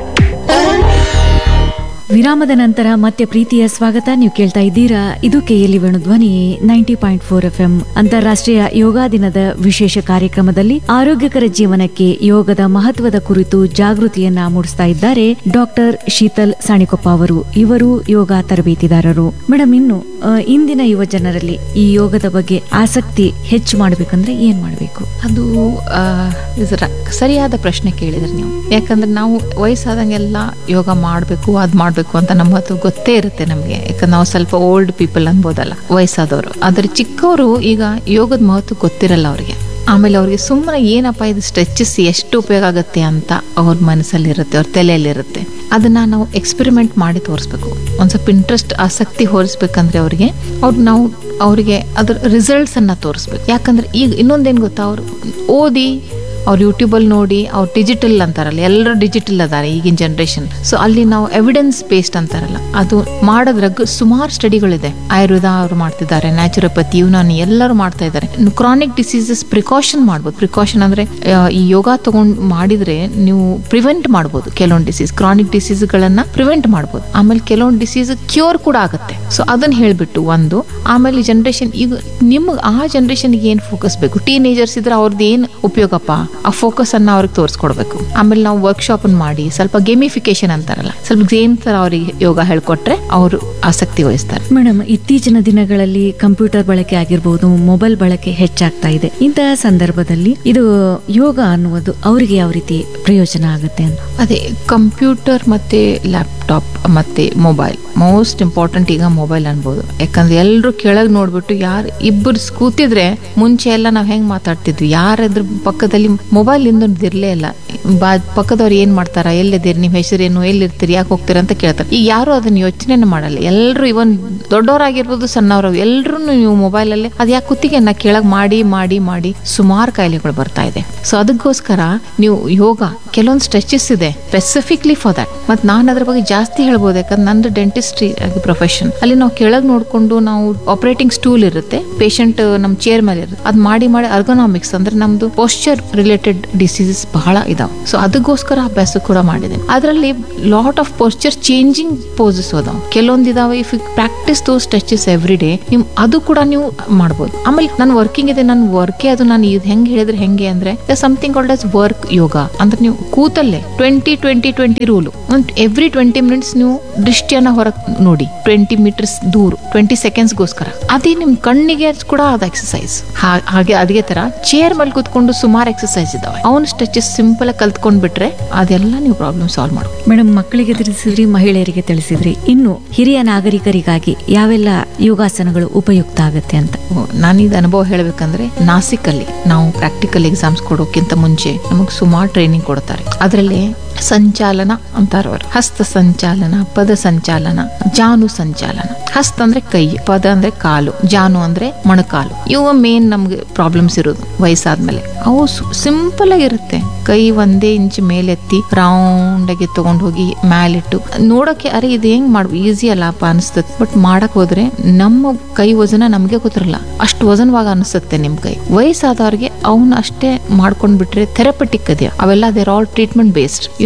ವಿರಾಮದ ನಂತರ ಮತ್ತೆ ಪ್ರೀತಿಯ ಸ್ವಾಗತ ನೀವು ಕೇಳ್ತಾ ಇದ್ದೀರಾ ಇದು KLE Venudhwani ninety point four F M ಅಂತಾರಾಷ್ಟ್ರೀಯ ಯೋಗ ದಿನದ ವಿಶೇಷ ಕಾರ್ಯಕ್ರಮದಲ್ಲಿ ಆರೋಗ್ಯಕರ ಜೀವನಕ್ಕೆ ಯೋಗದ ಮಹತ್ವದ ಕುರಿತು ಜಾಗೃತಿಯನ್ನ ಮೂಡಿಸ್ತಾ ಇದ್ದಾರೆ ಡಾಕ್ಟರ್ ಶೀತಲ್ ಸಾಣಿಕೊಪ್ಪ ಅವರು ಇವರು ಯೋಗ ತರಬೇತಿದಾರರು ಮೇಡಮ್ ಇನ್ನು ಆ, ಇಂದಿನ ಯುವ ಜನರಲ್ಲಿ ಈ ಯೋಗದ ಬಗ್ಗೆ ಆಸಕ್ತಿ ಹೆಚ್ಚು ಮಾಡಬೇಕಂದ್ರೆ ಏನ್ ಮಾಡಬೇಕು ಅದು ಆ, is ರ- ಸರಿಯಾದ ಪ್ರಶ್ನೆ ಕೇಳಿದ್ರಿ ನೀವು ಯಾಕಂದ್ರೆ ನಾವು ವಯಸ್ಸಾದಂಗೆಲ್ಲ ಯೋಗ ಮಾಡಬೇಕು ಅದು ಮಾಡಬೇಕು ಅಂತ ನಮ್ಮ ಹತ್ರ ಗೊತ್ತೇ ಇರುತ್ತೆ ನಮಗೆ ಯಾಕಂದ್ರೆ ನಾವು ಸ್ವಲ್ಪ ಓಲ್ಡ್ ಪೀಪಲ್ ಅನ್ಬೋದಲ್ಲ ವಯಸ್ಸಾದವರು ಆದರೆ ಚಿಕ್ಕವರು ಈಗ ಯೋಗದ ಮಹತ್ವ ಗೊತ್ತಿರಲ್ಲ ಅವರಿಗೆ ಆಮೇಲೆ ಅವ್ರಿಗೆ ಸುಮ್ಮನೆ ಏನಪ್ಪ ಇದು ಸ್ಟ್ರೆಚಸ್ ಎಷ್ಟು ಉಪಯೋಗ ಆಗುತ್ತೆ ಅಂತ ಅವ್ರ ಮನಸ್ಸಲ್ಲಿರುತ್ತೆ ಅವ್ರ ತಲೆಯಲ್ಲಿರುತ್ತೆ ಅದನ್ನ ನಾವು ಎಕ್ಸ್ಪೆರಿಮೆಂಟ್ ಮಾಡಿ ತೋರಿಸ್ಬೇಕು ಒಂದು ಸ್ವಲ್ಪ ಇಂಟ್ರೆಸ್ಟ್ ಆಸಕ್ತಿ ಹೊರಿಸ್ಬೇಕಂದ್ರೆ ಅವ್ರಿಗೆ ಅವ್ರು ನಾವು ಅವರಿಗೆ ಅದ್ರ ರಿಸಲ್ಟ್ಸನ್ನು ತೋರಿಸ್ಬೇಕು ಯಾಕಂದ್ರೆ ಈಗ ಇನ್ನೊಂದೇನು ಗೊತ್ತಾ ಅವರು ಓದಿ ಅವ್ರು ಯೂಟ್ಯೂಬಲ್ಲಿ ನೋಡಿ ಅವ್ರು ಡಿಜಿಟಲ್ ಅಂತಾರಲ್ಲ ಎಲ್ಲರೂ ಡಿಜಿಟಲ್ ಅದಾರೆ ಈಗಿನ ಜನ್ರೇಷನ್ ಸೊ ಅಲ್ಲಿ ನಾವು ಎವಿಡೆನ್ಸ್ ಬೇಸ್ಡ್ ಅಂತಾರಲ್ಲ ಅದು ಮಾಡೋದ್ರಾಗ ಸುಮಾರು ಸ್ಟಡಿಗಳಿದೆ ಆಯುರ್ವೇದ ಅವ್ರು ಮಾಡ್ತಿದ್ದಾರೆ ನ್ಯಾಚುರೋಪತಿ ಯುನಾನಿ ಎಲ್ಲರೂ ಮಾಡ್ತಾ ಇದ್ದಾರೆ ಕ್ರಾನಿಕ್ ಡಿಸೀಸಸ್ ಪ್ರಿಕಾಷನ್ ಮಾಡ್ಬೋದು ಪ್ರಿಕಾಷನ್ ಅಂದ್ರೆ ಆ, ಈ ಯೋಗ ತಗೊಂಡು ಮಾಡಿದ್ರೆ ನೀವು ಪ್ರಿವೆಂಟ್ ಮಾಡ್ಬೋದು ಕೆಲವೊಂದು ಡಿಸೀಸ್ ಕ್ರಾನಿಕ್ ಡಿಸೀಸ್ಗಳನ್ನ ಪ್ರಿವೆಂಟ್ ಮಾಡ್ಬೋದು ಆಮೇಲೆ ಕೆಲವೊಂದು ಡಿಸೀಸ್ ಕ್ಯೂರ್ ಕೂಡ ಆಗುತ್ತೆ ಸೊ ಅದನ್ನ ಹೇಳ್ಬಿಟ್ಟು ಒಂದು ಆಮೇಲೆ ಜನರೇಷನ್ ಈಗ ನಿಮ್ಗೆ ಆ ಜನರೇಷನ್ಗೆ ಏನು ಫೋಕಸ್ ಬೇಕು ಟೀನೇಜರ್ಸ್ ಇದ್ರೆ ಅವ್ರದ್ದು ಏನು ಉಪಯೋಗಪ್ಪ ಆ ಫೋಕಸ್ ಅನ್ನ ಅವ್ರಿಗೆ ತೋರಿಸ್ಕೊಡ್ಬೇಕು ಆಮೇಲೆ ನಾವು ವರ್ಕ್ಶಾಪ್ ಮಾಡಿ ಸ್ವಲ್ಪ ಗೇಮಿಫಿಕೇಶನ್ ಅಂತಾರಲ್ಲ ಸ್ವಲ್ಪ ಗೇಮ್ ತರ ಅವರಿಗೆ ಯೋಗ ಹೇಳ್ಕೊಟ್ರೆ ಅವರು ಆಸಕ್ತಿ ವಹಿಸ್ತಾರೆ ಮೇಡಮ್ ಇತ್ತೀಚಿನ ದಿನಗಳಲ್ಲಿ ಕಂಪ್ಯೂಟರ್ ಬಳಕೆ ಆಗಿರ್ಬೋದು ಮೊಬೈಲ್ ಬಳಕೆ ಹೆಚ್ಚಾಗ್ತಾ ಇದೆ ಇಂತಹ ಸಂದರ್ಭದಲ್ಲಿ ಇದು ಯೋಗ ಅನ್ನುವುದು ಅವರಿಗೆ ಯಾವ ರೀತಿ ಪ್ರಯೋಜನ ಆಗುತ್ತೆ ಅಂತ ಅದೇ ಕಂಪ್ಯೂಟರ್ ಮತ್ತೆ ಲ್ಯಾಪ್ಟಾಪ್ ಮತ್ತೆ ಮೊಬೈಲ್ ಮೋಸ್ಟ್ ಇಂಪಾರ್ಟೆಂಟ್ ಈಗ ಮೊಬೈಲ್ ಅನ್ಬೋದು ಯಾಕಂದ್ರೆ ಎಲ್ಲರೂ ಕೆಳಗೆ ನೋಡ್ಬಿಟ್ಟು ಯಾರು ಇಬ್ಬರು ಕೂತಿದ್ರೆ ಮುಂಚೆ ಎಲ್ಲ ನಾವು ಹೆಂಗ್ ಮಾತಾಡ್ತಿದ್ವಿ ಯಾರಾದ್ರೂ ಪಕ್ಕದಲ್ಲಿ ಮೊಬೈಲ್ ಇರ್ಲೇ ಇಲ್ಲ ಬಾ ಪಕ್ಕದವ್ರು ಏನ್ ಮಾಡ್ತಾರ ಎಲ್ಲಿದ್ದೀರಿ ನಿಮ್ಮ ಹೆಸರೇನು ಎಲ್ಲಿರ್ತೀರಿ ಯಾಕೆ ಹೋಗ್ತೀರಾ ಅಂತ ಕೇಳ್ತಾರೆ ಈಗ ಯಾರು ಅದನ್ನ ಯೋಚನೆ ಮಾಡಲ್ಲ ಎಲ್ಲರೂ ಇವನ್ ದೊಡ್ಡವರಾಗಿರ್ಬೋದು ಸಣ್ಣವರು ಎಲ್ಲರೂ ನೀವು ಮೊಬೈಲಲ್ಲಿ ಅದು ಯಾಕೆ ಕುತ್ತಿಗೆನ ಕೆಳಗೆ ಮಾಡಿ ಮಾಡಿ ಮಾಡಿ ಸುಮಾರು ಕಾಯಿಲೆಗಳು ಬರ್ತಾ ಇದೆ ಸೊ ಅದಕ್ಕೋಸ್ಕರ ನೀವು ಯೋಗ ಕೆಲವೊಂದು ಸ್ಟ್ರೆಚಸ್ ಇದೆ ಸ್ಪೆಸಿಫಿಕ್ಲಿ ಫಾರ್ ದಟ್ ಮತ್ತು ನಾನು ಅದ್ರ ಬಗ್ಗೆ ಜಾಸ್ತಿ ಹೇಳ್ಬೋದು ಯಾಕಂದ್ರೆ ನಂದು ಡೆಂಟಿಸ್ಟ್ರಿ ಆಗಿ ಪ್ರೊಫೆಷನ್ ಅಲ್ಲಿ ನಾವು ಕೆಳಗೆ ನೋಡ್ಕೊಂಡು ನಾವು ಆಪರೇಟಿಂಗ್ ಸ್ಟೂಲ್ ಇರುತ್ತೆ ಪೇಷಂಟ್ ನಮ್ಮ ಚೇರ್ ಮೇಲೆ ಇರುತ್ತೆ ಅದು ಮಾಡಿ ಮಾಡಿ ಅರ್ಗೋನಾಮಿಕ್ಸ್ ಅಂದ್ರೆ ನಮ್ದು ಪೋಸ್ಚರ್ ರಿಲೇಟೆಡ್ ಡಿಸೀಸಸ್ ಬಹಳ ಇದಾವೆ ಸೊ ಅದಕ್ಕೋಸ್ಕರ ಅಭ್ಯಾಸ ಕೂಡ ಮಾಡಿದೆ ಅದರಲ್ಲಿ lot of posture changing poses ಅದಾವೆ ಕೆಲವೊಂದು ಇದಾವೆ if you practise those stretches every day ನಿಮ್ ಅದು ಕೂಡ ನೀವು ಮಾಡ್ಬೋದು ಆಮೇಲೆ ನಾನು ವರ್ಕಿಂಗ್ ಇದೆ ನನ್ನ ವರ್ಕೇ ಅದು ನಾನು ಇದು ಹೆಂಗೆ ಹೇಳಿದ್ರೆ ಹೆಂಗೆ ಅಂದ್ರೆ something called as work yoga ಅಂದ್ರೆ ನೀವು ಕೂತಲ್ಲೇ twenty twenty twenty rule every twenty minutes ನೀವು ದೃಷ್ಟಿಯನ್ನ ಹೊರಗೆ ನೋಡಿ ಟ್ವೆಂಟಿ ಮೀಟರ್ಸ್ ದೂರ ಟ್ವೆಂಟಿ ಸೆಕೆಂಡ್ಸ್ಗೋಸ್ಕರ ಅದೇ ನಿಮ್ ಕಣ್ಣಿಗೆ ಕೂಡ ಅದು ಎಕ್ಸಸೈಸ್ ಹಾಗೆ ಅದೇ ತರ ಚೇರ್ ಮೇಲೆ ಕೂತ್ಕೊಂಡು ಸುಮಾರು ಎಕ್ಸಸೈಸ್ ಇದಾವೆ ಅವನು ಸ್ಟ್ರೆಚಸ್ ಸಿಂಪಲ್ ಆಗಿ ಕಲ್ತ್ಕೊಂಡ್ ಬಿಟ್ರೆ ಅದೆಲ್ಲ ನೀವು ಪ್ರಾಬ್ಲಮ್ ಸಾಲ್ವ್ ಮಾಡ್ಬೋದು ಮೇಡಮ್ ಮಕ್ಕಳಿಗೆ ತಿಳಿಸಿದ್ರಿ ಮಹಿಳೆಯರಿಗೆ ತಿಳಿಸಿದ್ರಿ ಇನ್ನು ಹಿರಿಯ ನಾಗರಿಕರಿಗಾಗಿ ಯಾವೆಲ್ಲ ಯೋಗಾಸನಗಳು ಉಪಯುಕ್ತ ಆಗುತ್ತೆ ಅಂತ ನಾನು ಇದು ಅನುಭವ ಹೇಳ್ಬೇಕಂದ್ರೆ ನಾಸಿಕಲ್ಲಿ ನಾವು ಪ್ರಾಕ್ಟಿಕಲ್ ಎಕ್ಸಾಮ್ಸ್ ಕೊಡೋಕ್ಕಿಂತ ಮುಂಚೆ ನಮಗೆ ಸುಮಾರು ಟ್ರೈನಿಂಗ್ ಕೊಡ್ತಾರೆ ಅದರಲ್ಲಿ ಸಂಚಾಲನ ಅಂತಾರ ಅವರು ಹಸ್ತ ಸಂಚಾಲನ ಪದ ಸಂಚಾಲನ ಜಾನು ಸಂಚಾಲನ ಹಸ್ತ ಅಂದ್ರೆ ಕೈ ಪದ ಅಂದ್ರೆ ಕಾಲು ಜಾನು ಅಂದ್ರೆ ಮೊಣಕಾಲು ಇವು ಮೇನ್ ನಮ್ಗೆ ಪ್ರಾಬ್ಲಮ್ಸ್ ಇರೋದು ವಯಸ್ಸಾದ್ಮೇಲೆ ಅವು ಸಿಂಪಲ್ ಆಗಿರುತ್ತೆ ಕೈ ಒಂದೇ ಇಂಚ್ ಮೇಲೆತ್ತಿ ರೌಂಡ್ ಆಗಿ ತಗೊಂಡ್ ಹೋಗಿ ಮ್ಯಾಲಿಟ್ಟು ನೋಡಕ್ಕೆ ಅರೆ ಇದು ಹೆಂಗ್ ಮಾಡ್ ಈಸಿ ಅಲ್ಲಪ್ಪ ಅನಿಸ್ತದೆ ಬಟ್ ಮಾಡಕ್ ಹೋದ್ರೆ ನಮ್ಮ ಕೈ ವಜನ ನಮ್ಗೆ ಗೊತ್ತಿರಲ್ಲ ಅಷ್ಟು ವಜನವಾಗ ಅನಿಸುತ್ತೆ ನಿಮ್ ಕೈ ವಯಸ್ಸಾದವ್ರಿಗೆ ಅವನ್ನ ಅಷ್ಟೇ ಮಾಡ್ಕೊಂಡ್ ಬಿಟ್ರೆ ಥೆರಪಟಿಕ್ ಅದೇ ಅವೆಲ್ಲ there all treatment based you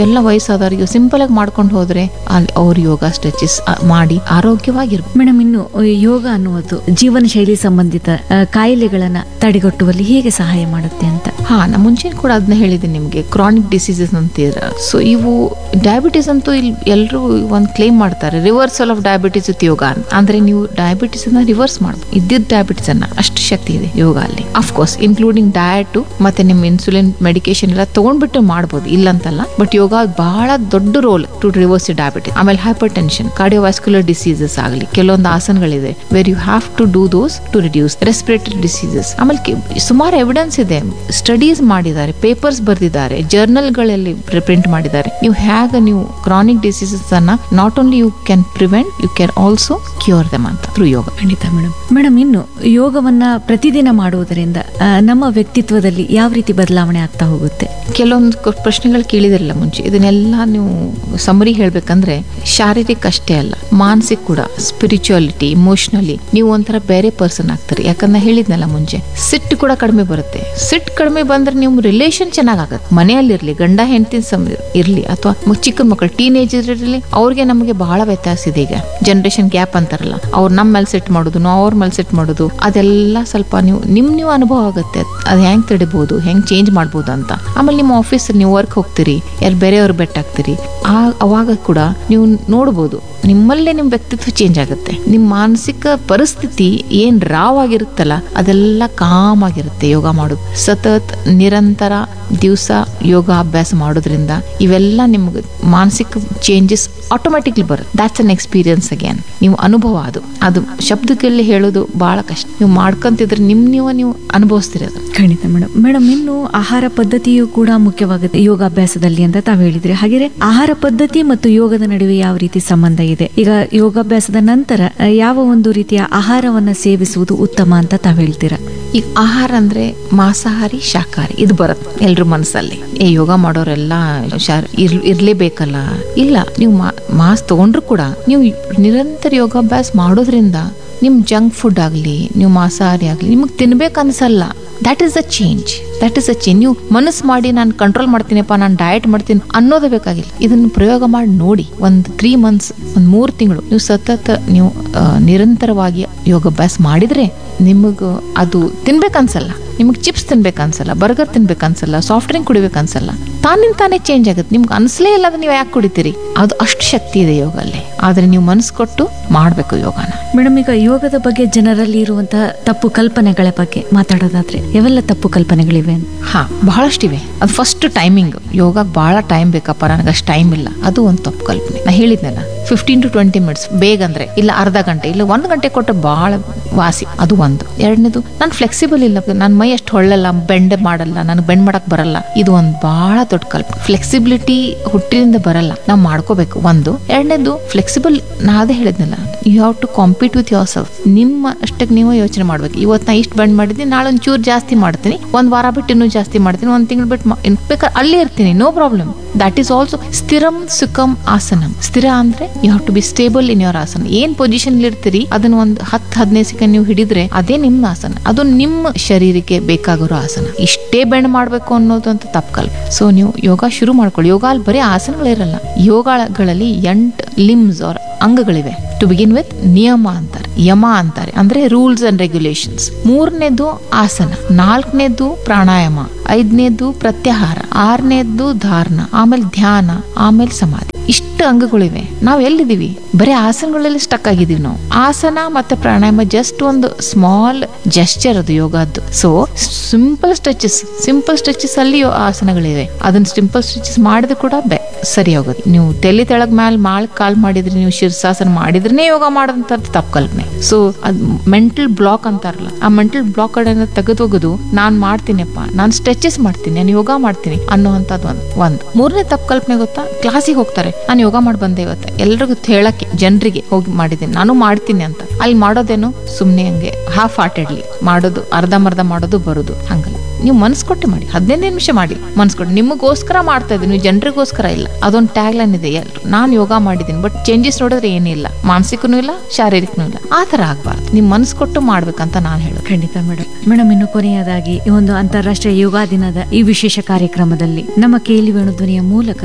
ಎಲ್ಲ ವಯಸ್ಸಾದವರಿಗೆ ಸಿಂಪಲ್ ಆಗಿ ಮಾಡ್ಕೊಂಡು ಹೋದ್ರೆ ಅಲ್ಲಿ ಅವ್ರ ಯೋಗ ಸ್ಟ್ರೆಚಸ್ ಮಾಡಿ ಆರೋಗ್ಯವಾಗಿರ್ಬೇಕು ಮೇಡಮ್ ಇನ್ನು ಯೋಗ ಅನ್ನುವುದು ಜೀವನ ಶೈಲಿ ಸಂಬಂಧಿತ ಆ, ಕಾಯಿಲೆಗಳನ್ನ ತಡೆಗಟ್ಟುವಲ್ಲಿ ಹೇಗೆ ಸಹಾಯ ಮಾಡುತ್ತೆ ಅಂತ ಹಾ ನಾ ಮುಂಚೆ ಕೂಡ ಅದನ್ನ ಹೇಳಿದ್ದೀನಿ ನಿಮಗೆ ಕ್ರಾನಿಕ್ ಡಿಸೀಸಸ್ ಅಂತೀರ ಸೊ ಇವು ಡಯಾಬಿಟಿಸ್ ಅಂತೂ ಇಲ್ಲಿ ಎಲ್ಲರೂ ಒಂದು ಕ್ಲೇಮ್ ಮಾಡ್ತಾರೆ reversal of diabetes with yoga ಅಂತ ಅಂದ್ರೆ ನೀವು ಡಯಾಬಿಟಿಸ್ ಅನ್ನ ರಿವರ್ಸ್ ಮಾಡ್ಬೋದು ಇದ್ದಿದ್ದ ಡಯಾಬಿಟಿಸ್ ಅನ್ನ ಅಷ್ಟು ಶಕ್ತಿ ಇದೆ ಯೋಗ ಅಲ್ಲಿ ಅಫ್ಕೋರ್ಸ್ ಇನ್ಕ್ಲೂಡಿಂಗ್ ಡಯಟ್ ಮತ್ತೆ ನಿಮ್ಮ ಇನ್ಸುಲಿನ್ ಮೆಡಿಕೇಶನ್ ಎಲ್ಲ ತಗೊಂಡ್ಬಿಟ್ಟು ಮಾಡ್ಬೋದು ಇಲ್ಲ ಅಂತಲ್ಲ ಬಟ್ ಯೋಗ ಬಹಳ ದೊಡ್ಡ ರೋಲ್ ಟು ರಿವರ್ಸ್ ಡಯಾಬಿಟಿಸ್ ಆಮೇಲೆ ಹೈಪರ್ ಟೆನ್ಷನ್ ಕಾರ್ಡಿಯೋವಾಸ್ಕ್ಯುಲರ್ ಡಿಸೀಸಸ್ ಆಗಲಿ ಕೆಲವೊಂದು ಆಸನಗಳಿದೆ where you have to do those to reduce respiratory diseases ಆಮೇಲೆ ಕೆ- ಸುಮಾರು ಎವಿಡೆನ್ಸ್ ಇದೆ ಸ್ಟಡೀಸ್ ಮಾಡಿದ್ದಾರೆ ಪೇಪರ್ಸ್ ಬರೆದಿದ್ದಾರೆ ಜರ್ನಲ್ಗಳಲ್ಲಿ ಪ್ರಿಂಟ್ ಮಾಡಿದ್ದಾರೆ ನೀವು ಹೇಗೆ ನೀವು ಕ್ರಾನಿಕ್ ಡಿಸೀಸಸ್ ಅನ್ನ not only you can prevent you can also cure them ಅಂತ ಥ್ರೂ ಯೋಗ ಖಂಡಿತ ಮೇಡಮ್ ಮೇಡಮ್ ಇನ್ನು ಯೋಗವನ್ನ ಪ್ರತಿದಿನ ಮಾಡುವುದರಿಂದ ಆ, ನಮ್ಮ ವ್ಯಕ್ತಿತ್ವದಲ್ಲಿ ಯಾವ ರೀತಿ ಬದಲಾವಣೆ ಆಗ್ತಾ ಹೋಗುತ್ತೆ ಕೆಲವೊಂದು ಕ- ಪ್ರಶ್ನೆಗಳು ಕೇಳಿದಿರಲ್ಲ ಮುಂಚೆ ಇದನ್ನೆಲ್ಲ ನೀವು ಸಮರಿ ಹೇಳ್ಬೇಕಂದ್ರೆ ಶಾರೀರಿಕ ಅಷ್ಟೇ ಅಲ್ಲ ಮಾನಸಿಕ ಕೂಡ ಸ್ಪಿರಿಚುಯಾಲಿಟಿ ಇಮೋಷನಲಿ ನೀವು ಒಂಥರ ಬೇರೆ ಪರ್ಸನ್ ಆಗ್ತೀರಿ ಯಾಕಂದ್ರೆ ಹೇಳಿದ್ನಲ್ಲ ಮುಂಚೆ ಸಿಟ್ಟು ಕೂಡ ಕಡಿಮೆ ಬರುತ್ತೆ ಸಿಟ್ಟು ಕಡಿಮೆ ಬಂದ್ರೆ ನೀವು ರಿಲೇಷನ್ ಚೆನ್ನಾಗಾಗತ್ತೆ ಮನೆಯಲ್ಲಿರ್ಲಿ ಗಂಡ ಹೆಂಡತಿ ಸಮ ಇರ್ಲಿ ಅಥವಾ ಮ- ಚಿಕ್ಕ ಮಕ್ಕಳು ಟೀನೇಜರ್ ಇರಲಿ ಅವ್ರಿಗೆ ನಮಗೆ ಬಹಳ ವ್ಯತ್ಯಾಸ ಇದೆ ಈಗ ಜನರೇಷನ್ ಗ್ಯಾಪ್ ಅಂತಾರಲ್ಲ ಅವ್ರು ನಮ್ಮ ಮೇಲೆ ಸೆಟ್ ಮಾಡೋದು ನಾವು ಅವ್ರ ಮೇಲೆ ಸೆಟ್ ಮಾಡೋದು ಅದೆಲ್ಲ ಸ್ವಲ್ಪ ನೀವು ನಿಮ್ ನೀವು ಅನುಭವ ಆಗುತ್ತೆ ಅದು ಹೆಂಗ್ ತಡಿಬಹುದು ಹೆಂಗ್ ಚೇಂಜ್ ಮಾಡ್ಬೋದು ಅಂತ ಆಮೇಲೆ ನಿಮ್ಮ ಆಫೀಸಲ್ಲಿ ನೀವು ವರ್ಕ್ ಹೋಗ್ತೀರಿ ಯಾರು ಬೇರೆಯವ್ರು ಬೆಟ್ ಆಗ್ತೀರಿ ಆ ಅವಾಗ ಕೂಡ ನೀವು ನೋಡ್ಬೋದು ನಿಮ್ಮಲ್ಲೇ ನಿಮ್ಮ ವ್ಯಕ್ತಿತ್ವ ಚೇಂಜ್ ಆಗುತ್ತೆ ನಿಮ್ಮ ಮಾನಸಿಕ ಪರಿಸ್ಥಿತಿ ಏನ್ ರಾವ್ ಆಗಿರುತ್ತಲ್ಲ ಅದೆಲ್ಲ ಕಾಮ್ ಆಗಿರುತ್ತೆ ಯೋಗ ಮಾಡೋದು ಸತತ್ ನಿರಂತರ ದಿವಸ ಯೋಗ ಅಭ್ಯಾಸ ಮಾಡೋದ್ರಿಂದ ಇವೆಲ್ಲ ನಿಮ್ಗೆ ಮಾನಸಿಕ ಚೇಂಜಸ್ ಆಟೋಮೆಟಿಕ್ಲಿ ಬರುತ್ತೆ ದಾಟ್ಸ್ ಅನ್ ಎಕ್ಸ್ಪೀರಿಯನ್ಸ್ ಅಗೇನ್ ನೀವು ಅನುಭವ ಅದು ಅದು ಶಬ್ದದಲ್ಲಿ ಹೇಳೋದು ಬಹಳ ಕಷ್ಟ ನೀವು ಮಾಡ್ಕೊಂತಿದ್ರೆ ನಿಮ್ ನೀವು ನೀವು ಅನುಭವಿಸ್ತೀರಿ ಅದು ಖಂಡಿತ ಮೇಡಮ್ ಮೇಡಮ್ ಇನ್ನು ಆಹಾರ ಪದ್ಧತಿಯು ಕೂಡ ಮುಖ್ಯವಾಗುತ್ತೆ ಯೋಗಾಭ್ಯಾಸದಲ್ಲಿ ಅಂತ ತಾವು ಹೇಳಿದ್ರಿ ಹಾಗೆ ಆಹಾರ ಪದ್ಧತಿ ಮತ್ತು ಯೋಗದ ನಡುವೆ ಯಾವ ರೀತಿ ಸಂಬಂಧ ಇದೆ ಈಗ ಯೋಗಾಭ್ಯಾಸದ ನಂತರ ಆ, ಯಾವ ಒಂದು ರೀತಿಯ ಆಹಾರವನ್ನ ಸೇವಿಸುವುದು ಉತ್ತಮ ಅಂತ ತಾವು ಹೇಳ್ತೀರಾ ಈಗ ಆಹಾರ ಅಂದ್ರೆ ಮಾಂಸಾಹಾರಿ ಶಾಕಾಹಾರಿ ಇದು ಬರುತ್ತೆ ಎಲ್ರ ಮನಸ್ಸಲ್ಲಿ ಏ ಯೋಗ ಮಾಡೋರೆಲ್ಲ ಶಾರ್ ಇರ್ ಇರ್ಲೇಬೇಕಲ್ಲ ಇಲ್ಲ ನೀವು ಮಾ ಮಾಸ್ ತಗೊಂಡ್ರು ಕೂಡ ನೀವು ನಿರಂತರ ಯೋಗಾಭ್ಯಾಸ ಮಾಡೋದ್ರಿಂದ ನಿಮ್ ಜಂಕ್ ಫುಡ್ ಆಗಲಿ ನೀವು ಮಾಂಸಾಹಾರಿ ಆಗಲಿ ನಿಮಗೆ ತಿನ್ಬೇಕು ಅನ್ಸಲ್ಲ that is a change that is a change ನೀವು ಮನಸ್ಸು ಮಾಡಿ ನಾನು ಕಂಟ್ರೋಲ್ ಮಾಡ್ತೀನಪ್ಪ ನಾನು ಡಯಟ್ ಮಾಡ್ತೀನಿ ಅನ್ನೋದೇ ಬೇಕಾಗಿಲ್ಲ ಇದನ್ನು ಪ್ರಯೋಗ ಮಾಡಿ ನೋಡಿ ಒಂದು ತ್ರೀ ಮಂತ್ಸ್ ಒಂದು ಮೂರು ತಿಂಗಳು ನೀವು ಸತತ ನೀವು ಆ, ನಿರಂತರವಾಗಿ ಯೋಗಾಭ್ಯಾಸ ಮಾಡಿದ್ರೆ ನಿಮಗೆ ಅದು ತಿನ್ಬೇಕನ್ಸಲ್ಲ ನಿಮಗೆ ಚಿಪ್ಸ್ ತಿನ್ಬೇಕನ್ಸಲ್ಲ ಬರ್ಗರ್ ತಿನ್ಬೇಕನ್ಸಲ್ಲ ಸಾಫ್ಟ್ ಡ್ರಿಂಕ್ ಕುಡಿಬೇಕನ್ಸಲ್ಲ ತಾನಿಂದ ತಾನೇ ಚೇಂಜ್ ಆಗುತ್ತೆ ನಿಮ್ಗೆ ಅನ್ಸಲೇ ಇಲ್ಲ ಅದು ನೀವು ಯಾಕೆ ಕುಡಿತೀರಿ ಅದು ಅಷ್ಟು ಶಕ್ತಿ ಇದೆ ಯೋಗ ಅಲ್ಲಿ ಆದ್ರೆ ನೀವು ಮನಸ್ಸು ಕೊಟ್ಟು ಮಾಡಬೇಕು ಯೋಗನ ಮೇಡಮ್ ಈಗ ಯೋಗದ ಬಗ್ಗೆ ಜನರಲ್ಲಿ ಇರುವಂತಹ ತಪ್ಪು ಕಲ್ಪನೆಗಳ ಬಗ್ಗೆ ಮಾತಾಡೋದಾದ್ರೆ ಯಾವೆಲ್ಲ ತಪ್ಪು ಕಲ್ಪನೆಗಳಿವೆ ಅಂತ ಹಾ ಬಹಳಷ್ಟಿವೆ ಅದು ಫಸ್ಟ್ ಟೈಮಿಂಗ್ ಯೋಗ ಬಹಳ ಟೈಮ್ ಬೇಕಪ್ಪ ನನಗೆ ಅಷ್ಟು ಟೈಮ್ ಇಲ್ಲ ಅದು ಒಂದು ತಪ್ಪು ಕಲ್ಪನೆ ನಾ ಹೇಳಿದ್ನಲ್ಲ ಫಿಫ್ಟೀನ್ ಟು ಟ್ವೆಂಟಿ ಮಿನಿಟ್ಸ್ ಬೇಗ ಅಂದ್ರೆ ಇಲ್ಲ ಅರ್ಧ ಗಂಟೆ ಇಲ್ಲ ಒಂದು ಗಂಟೆ ಕೊಟ್ಟರೆ ಬಹಳ ವಾಸಿ ಅದು ಒಂದು ಎರಡನೇದು ನಾನು ಫ್ಲೆಕ್ಸಿಬಲ್ ಇಲ್ಲ ನನ್ನ ಮೈ ಅಷ್ಟು ಹೊಳ್ಳಲ್ಲ ಬೆಂಡ್ ಮಾಡಲ್ಲ ನನಗೆ ಬೆಂಡ್ ಮಾಡಕ್ ಬರಲ್ಲ ಇದು ಒಂದು ಬಹಳ ದೊಡ್ಡ ಕಲ್ಪನೆ ಫ್ಲೆಕ್ಸಿಬಿಲಿಟಿ ಹುಟ್ಟಿನಿಂದ ಬರಲ್ಲ ನಾವು ಮಾಡ್ಕೋಬೇಕು ಒಂದು ಎರಡನೇದು ಫ್ಲೆಕ್ಸಿಬಲ್ ನಾ ಅದೇ ಹೇಳಿದ್ನಲ್ಲ you have to compete with yourself ನಿಮ್ಮ ಅಷ್ಟಕ್ಕೆ ನೀವು ಯೋಚನೆ ಮಾಡ್ಬೇಕು ಇವತ್ತು ನಾ ಇಷ್ಟು ಬೆಂಡ್ ಮಾಡಿದ್ದೀನಿ ನಾಳೆ ಒಂದು ಚೂರು ಜಾಸ್ತಿ ಮಾಡ್ತೀನಿ ಒಂದು ವಾರ ಬಿಟ್ಟು ಇನ್ನೂ ಜಾಸ್ತಿ ಮಾಡ್ತೀನಿ ಒಂದು ತಿಂಗಳು ಬಿಟ್ಟು ಮಾ- ಇನ್ ಬೇಕಾದ್ರೆ ಅಲ್ಲೇ ಇರ್ತೀನಿ no problem that is also ಸ್ಥಿರಂ ಸುಖಂ ಆಸನಂ ಸ್ಥಿರ ಅಂದ್ರೆ you have to be stable in your asana ಏನ್ ಪೊಸಿಷನ್ ಇರ್ತೀರಿ ಅದನ್ನ ಒಂದು ಹತ್ತು ಹದಿನೈದು ಸೆಕೆಂಡ್ ನೀವು ಹಿಡಿದ್ರೆ ಅದೇ ನಿಮ್ಮ ಆಸನ ಅದು ನಿಮ್ಮ ಶರೀರಕ್ಕೆ ಬೇಕಾಗಿರೋ ಆಸನ ಇಷ್ಟೇ ಬೆಂಡ್ ಮಾಡಬೇಕು ಅನ್ನೋದು ಅಂತ ತಪ್ಪು ಸೊ ನೀವು ಯೋಗ ಶುರು ಮಾಡ್ಕೊಳ್ಳಿ ಯೋಗ ಅಲ್ಲಿ ಬರೀ ಆಸನಗಳಿರಲ್ಲ ಯೋಗಗಳಲ್ಲಿ ಎಂಟು ಲಿಮ್ಸ್ ಆರ್ ಅಂಗಗಳಿವೆ ಟು ಬಿಗಿನ್ ವಿತ್ ನಿಯಮ ಅಂತಾರೆ ಯಮ ಅಂತಾರೆ ಅಂದ್ರೆ ರೂಲ್ಸ್ ಅಂಡ್ ರೆಗ್ಯುಲೇಷನ್ಸ್ ಮೂರನೇದು ಆಸನ ನಾಲ್ಕನೇದು ಪ್ರಾಣಾಯಾಮ ಐದನೇದು ಪ್ರತ್ಯಾಹಾರ ಆರನೇದು ಧಾರಣ ಆಮೇಲೆ ಧ್ಯಾನ ಆಮೇಲೆ ಸಮಾಧಿ ಇಷ್ಟು ಅಂಗಗಳಿವೆ ನಾವ್ ಎಲ್ಲಿದೀವಿ ಬರೀ ಆಸನಗಳಲ್ಲಿ ಸ್ಟಕ್ ಆಗಿದೀವಿ ನಾವು ಆಸನ ಮತ್ತೆ ಪ್ರಾಣಾಯಾಮ ಜಸ್ಟ್ ಒಂದು ಸ್ಮಾಲ್ ಜೆಸ್ಚರ್ ಅದು ಯೋಗದ್ದು so simple stretches simple stretches ಅಲ್ಲಿ ಯೋ- ಆಸನಗಳಿವೆ ಅದನ್ನ ಸಿಂಪಲ್ ಸ್ಟ್ರೆಚಸ್ ಮಾಡಿದ್ರೆ ಕೂಡ ಬೆ ಸರಿ ಹೋಗುತ್ತೆ ನೀವು ತಲೆ ತೆಳಗ್ ಮ್ಯಾಲ್ ಮಾಳ್ ಕಾಲ್ ಮಾಡಿದ್ರೆ ನೀವು ಶೀರ್ಷಾಸನ ಮಾಡಿದ್ರೇನೆ ಯೋಗ ಮಾಡೋದಂತ ತಪ್ಪು ಕಲ್ಪನೆ ಸೊ ಅದ್ ಮೆಂಟಲ್ ಬ್ಲಾಕ್ ಅಂತಾರಲ್ಲ ಆ ಮೆಂಟಲ್ ಬ್ಲಾಕ್ ಕಡೆನ ತೆಗೆದೋಗೋದು ನಾನ್ ಮಾಡ್ತೀನಪ್ಪ ನಾನು ಸ್ಟ್ರೆಚಸ್ ಮಾಡ್ತೀನಿ ನಾನು ಯೋಗ ಮಾಡ್ತೀನಿ ಅನ್ನೋವಂಥದ್ದು ಒಂದು ಒಂದು ಮೂರನೇ ತಪ್ಪು ಕಲ್ಪನೆ ಗೊತ್ತಾ ಕ್ಲಾಸಿಗೆ ಹೋಗ್ತಾರೆ ನಾನು ಯೋಗ ಮಾಡಿ ಬಂದೆ ಇವತ್ತು ಎಲ್ರಿಗೂ ಹೇಳಕ್ಕೆ ಜನರಿಗೆ ಹೋಗಿ ಮಾಡಿದ್ದೀನಿ ನಾನು ಮಾಡ್ತೀನಿ ಅಂತ ಅಲ್ಲಿ ಮಾಡೋದೇನು ಸುಮ್ಮನೆ ಹಂಗೆ ಹಾಫ್ ಹಾರ್ಟೆಡ್ಲಿ ಮಾಡೋದು ಅರ್ಧಂಬರ್ಧ ಮಾಡೋದು ಬರೋದು ಹಂಗಲ್ಲ ನೀವು ಮನ್ಸು ಕೊಟ್ಟು ಮಾಡಿ ಹದಿನೈದು ನಿಮಿಷ ಮಾಡಿ ಮನ್ಸು ಕೊಟ್ಟು ನಿಮಗೋಸ್ಕರ ಮಾಡ್ತಾ ಇದ್ದೀನಿ ನೀವು ಜನರಿಗೋಸ್ಕರ ಇಲ್ಲ ಅದೊಂದು ಟ್ಯಾಗ್ ಲೈನ್ ಇದೆ ಎಲ್ರು ನಾನು ಯೋಗ ಮಾಡಿದ್ದೀನಿ ಬಟ್ ಚೇಂಜಸ್ ನೋಡಿದ್ರೆ ಏನಿಲ್ಲ ಮಾನಸಿಕನೂ ಇಲ್ಲ ಶಾರೀರಿಕನೂ ಇಲ್ಲ ಆ ಥರ ಆಗ್ಬಾರ್ದು ನೀವು ಮನ್ಸು ಕೊಟ್ಟು ಮಾಡ್ಬೇಕಂತ ನಾನು ಹೇಳೋದು ಖಂಡಿತ ಮೇಡಮ್ ಮೇಡಮ್ ಇನ್ನು ಕೊನೆಯದಾಗಿ ಈ ಒಂದು ಅಂತಾರಾಷ್ಟ್ರೀಯ ಯೋಗ ದಿನದ ಈ ವಿಶೇಷ ಕಾರ್ಯಕ್ರಮದಲ್ಲಿ ನಮ್ಮ ಕೇಳಿ ವೇಣುಧ್ವನಿಯ ಮೂಲಕ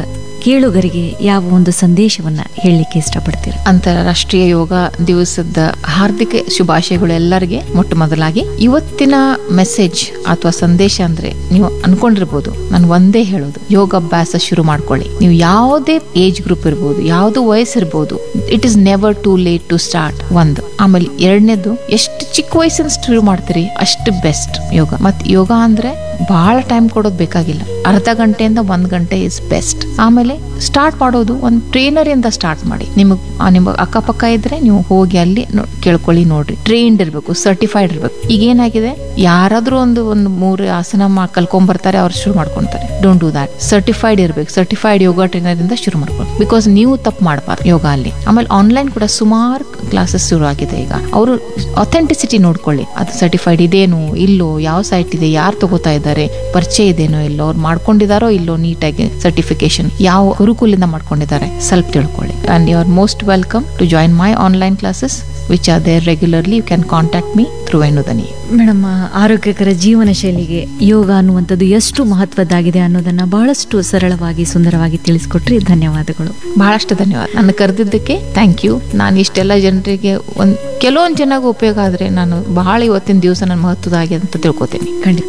ಕೇಳುಗರಿಗೆ ಯಾವ ಒಂದು ಸಂದೇಶವನ್ನ ಹೇಳಲಿಕ್ಕೆ ಇಷ್ಟಪಡ್ತೀರಾ ಅಂತಾರಾಷ್ಟ್ರೀಯ ಯೋಗ ದಿವಸದ ಹಾರ್ದಿಕ ಶುಭಾಶಯಗಳು ಎಲ್ಲರಿಗೆ ಮೊಟ್ಟ ಮೊದಲಾಗಿ ಇವತ್ತಿನ ಮೆಸೇಜ್ ಅಥವಾ ಸಂದೇಶ ಅಂದ್ರೆ ನೀವು ಅನ್ಕೊಂಡಿರ್ಬೋದು ನಾನು ಒಂದೇ ಹೇಳೋದು ಯೋಗಾಭ್ಯಾಸ ಶುರು ಮಾಡ್ಕೊಳ್ಳಿ ನೀವು ಯಾವುದೇ ಏಜ್ ಗ್ರೂಪ್ ಇರ್ಬೋದು ಯಾವ್ದು ವಯಸ್ಸಿರ್ಬೋದು it is never too late to start ಒಂದು ಆಮೇಲೆ ಎರಡನೇದು ಎಷ್ಟು ಚಿಕ್ಕ ವಯಸ್ಸಿನ ಶುರು ಮಾಡ್ತೀರಿ ಅಷ್ಟು ಬೆಸ್ಟ್ ಯೋಗ ಮತ್ ಯೋಗ ಅಂದ್ರೆ ಬಹಳ ಟೈಮ್ ಕೊಡೋದು ಬೇಕಾಗಿಲ್ಲ ಅರ್ಧ ಗಂಟೆಯಿಂದ ಒಂದ್ ಗಂಟೆ ಇಸ್ ಬೆಸ್ಟ್ ಆಮೇಲೆ ಸ್ಟಾರ್ಟ್ ಮಾಡೋದು ಒಂದು ಟ್ರೈನರ್ ಇಂದ ಸ್ಟಾರ್ಟ್ ಮಾಡಿ ನಿಮಗೆ ನಿಮ್ಮ ಅಕ್ಕಪಕ್ಕ ಇದ್ರೆ ನೀವು ಹೋಗಿ ಅಲ್ಲಿ ನೋ- ಕೇಳ್ಕೊಳ್ಳಿ ನೋಡ್ರಿ ಟ್ರೈನ್ಡ್ ಇರಬೇಕು ಸರ್ಟಿಫೈಡ್ ಇರಬೇಕು ಈಗ ಏನಾಗಿದೆ ಯಾರಾದ್ರೂ ಒಂದು ಒಂದು ಮೂರು ಆಸನ ಮಾ ಕಲ್ಕೊಂಡ್ ಬರ್ತಾರೆ ಅವ್ರು ಶುರು ಮಾಡ್ಕೊಂತಾರೆ ಡೋಂಟ್ ಡೂ ದಾಟ್ ಸರ್ಟಿಫೈಡ್ ಇರಬೇಕು ಸರ್ಟಿಫೈಡ್ ಯೋಗ ಟ್ರೈನರ್ ಇಂದ ಶುರು ಮಾಡ್ಕೊಂಡು ಬಿಕಾಸ್ ನೀವು ತಪ್ಪು ಮಾಡಬಾರ್ದು ಯೋಗ ಅಲ್ಲಿ ಆಮೇಲೆ ಆನ್ಲೈನ್ ಕೂಡ ಸುಮಾರು ಕ್ಲಾಸಸ್ ಶುರು ಆಗಿದೆ ಈಗ ಅವರು ಅಥೆಂಟಿಸಿಟಿ ನೋಡ್ಕೊಳ್ಳಿ ಅದು ಸರ್ಟಿಫೈಡ್ ಇದೇನು ಇಲ್ಲೋ ಯಾವ ಸೈಟ್ ಇದೆ ಯಾರು ತಗೋತಾ ಇದ್ದಾರೆ ಪರಿಚಯ ಇದೇನೋ ಇಲ್ಲೋ ಅವ್ರು ಮಾಡ್ಕೊಂಡಿದಾರೋ ಇಲ್ಲೋ ನೀಟಾಗಿ ಸರ್ಟಿಫಿಕೇಶನ್ ಯಾವ ಗುರುಕುಲಿಂದ ಮಾಡ್ಕೊಂಡಿದ್ದಾರೆ ಸ್ವಲ್ಪ ತಿಳ್ಕೊಳ್ಳಿ and you are most welcome to join my online classes which are there regularly you can contact me through ಎನ್ನುದನಿ ಮೇಡಮ್ ಆರೋಗ್ಯಕರ ಜೀವನ ಶೈಲಿಗೆ ಯೋಗ ಅನ್ನುವಂಥದ್ದು ಎಷ್ಟು ಮಹತ್ವದ್ದಾಗಿದೆ ಅನ್ನೋದನ್ನ ಬಹಳಷ್ಟು ಸರಳವಾಗಿ ಸುಂದರವಾಗಿ ತಿಳಿಸ್ಕೊಟ್ರಿ ಧನ್ಯವಾದಗಳು ಬಹಳಷ್ಟು ಧನ್ಯವಾದ ನನ್ನ ಕರೆದಿದ್ದಕ್ಕೆ ಥ್ಯಾಂಕ್ ಯು ನಾನು ಇಷ್ಟೆಲ್ಲ ಜನರಿಗೆ ಒಂದು ಕೆಲವೊಂದು ಜನಕ್ಕೆ ಉಪಯೋಗ ಆದರೆ ನಾನು ಬಹಳ ಇವತ್ತಿನ ದಿವಸ ನನ್ನ ಮಹತ್ವದಾಗಿ ಅಂತ ತಿಳ್ಕೊತೀನಿ ಖಂಡಿತ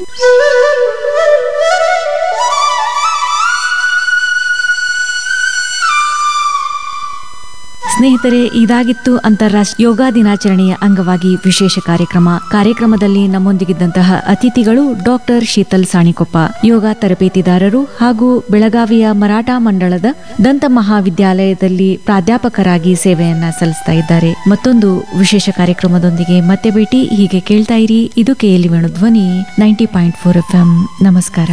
ಸ್ನೇಹಿತರೆ ಇದಾಗಿತ್ತು ಅಂತಾರಾಷ್ಟ್ರೀಯ ಯೋಗ ದಿನಾಚರಣೆಯ ಅಂಗವಾಗಿ ವಿಶೇಷ ಕಾರ್ಯಕ್ರಮ ಕಾರ್ಯಕ್ರಮದಲ್ಲಿ ನಮ್ಮೊಂದಿಗಿದ್ದಂತಹ ಅತಿಥಿಗಳು ಡಾಕ್ಟರ್ ಶೀತಲ್ ಸಾಣಿಕೊಪ್ಪ ಯೋಗ ತರಬೇತಿದಾರರು ಹಾಗೂ ಬೆಳಗಾವಿಯ ಮರಾಠ ಮಂಡಳದ ದಂತ ಮಹಾವಿದ್ಯಾಲಯದಲ್ಲಿ ಪ್ರಾಧ್ಯಾಪಕರಾಗಿ ಸೇವೆಯನ್ನ ಸಲ್ಲಿಸ್ತಾ ಇದ್ದಾರೆ ಮತ್ತೊಂದು ವಿಶೇಷ ಕಾರ್ಯಕ್ರಮದೊಂದಿಗೆ ಮತ್ತೆ ಭೇಟಿ ಹೀಗೆ ಕೇಳ್ತಾ ಇರಿ ಇದು ಕೆಎಲಿ ವೇಣು ಧ್ವನಿ ನೈಂಟಿ ಪಾಯಿಂಟ್ ಫೋರ್ ಎಫ್ ನಮಸ್ಕಾರ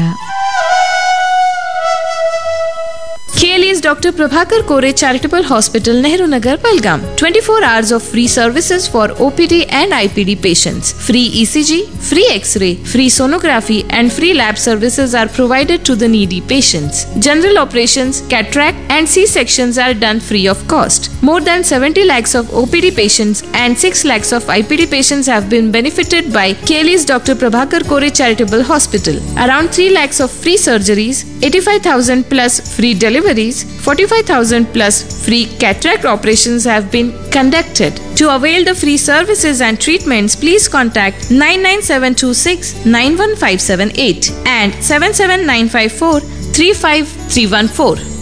KLE's Dr. Prabhakar Kore Charitable Hospital, Nehru Nagar, Belgaum. 24 hours of free services for OPD and IPD patients. Free ECG, free X-ray, free sonography, and free lab services are provided to the needy patients. General operations, cataract, and C-sections are done free of cost. More than 70 lakhs of OPD patients and 6 lakhs of IPD patients have been benefited by KLE's Dr. Prabhakar Kore Charitable Hospital. Around 3 lakhs of free surgeries, 85,000 plus free deliveries, 45,000 plus free cataract operations have been conducted. To avail the free services and treatments, please contact 99726 91578 and 77954 35314.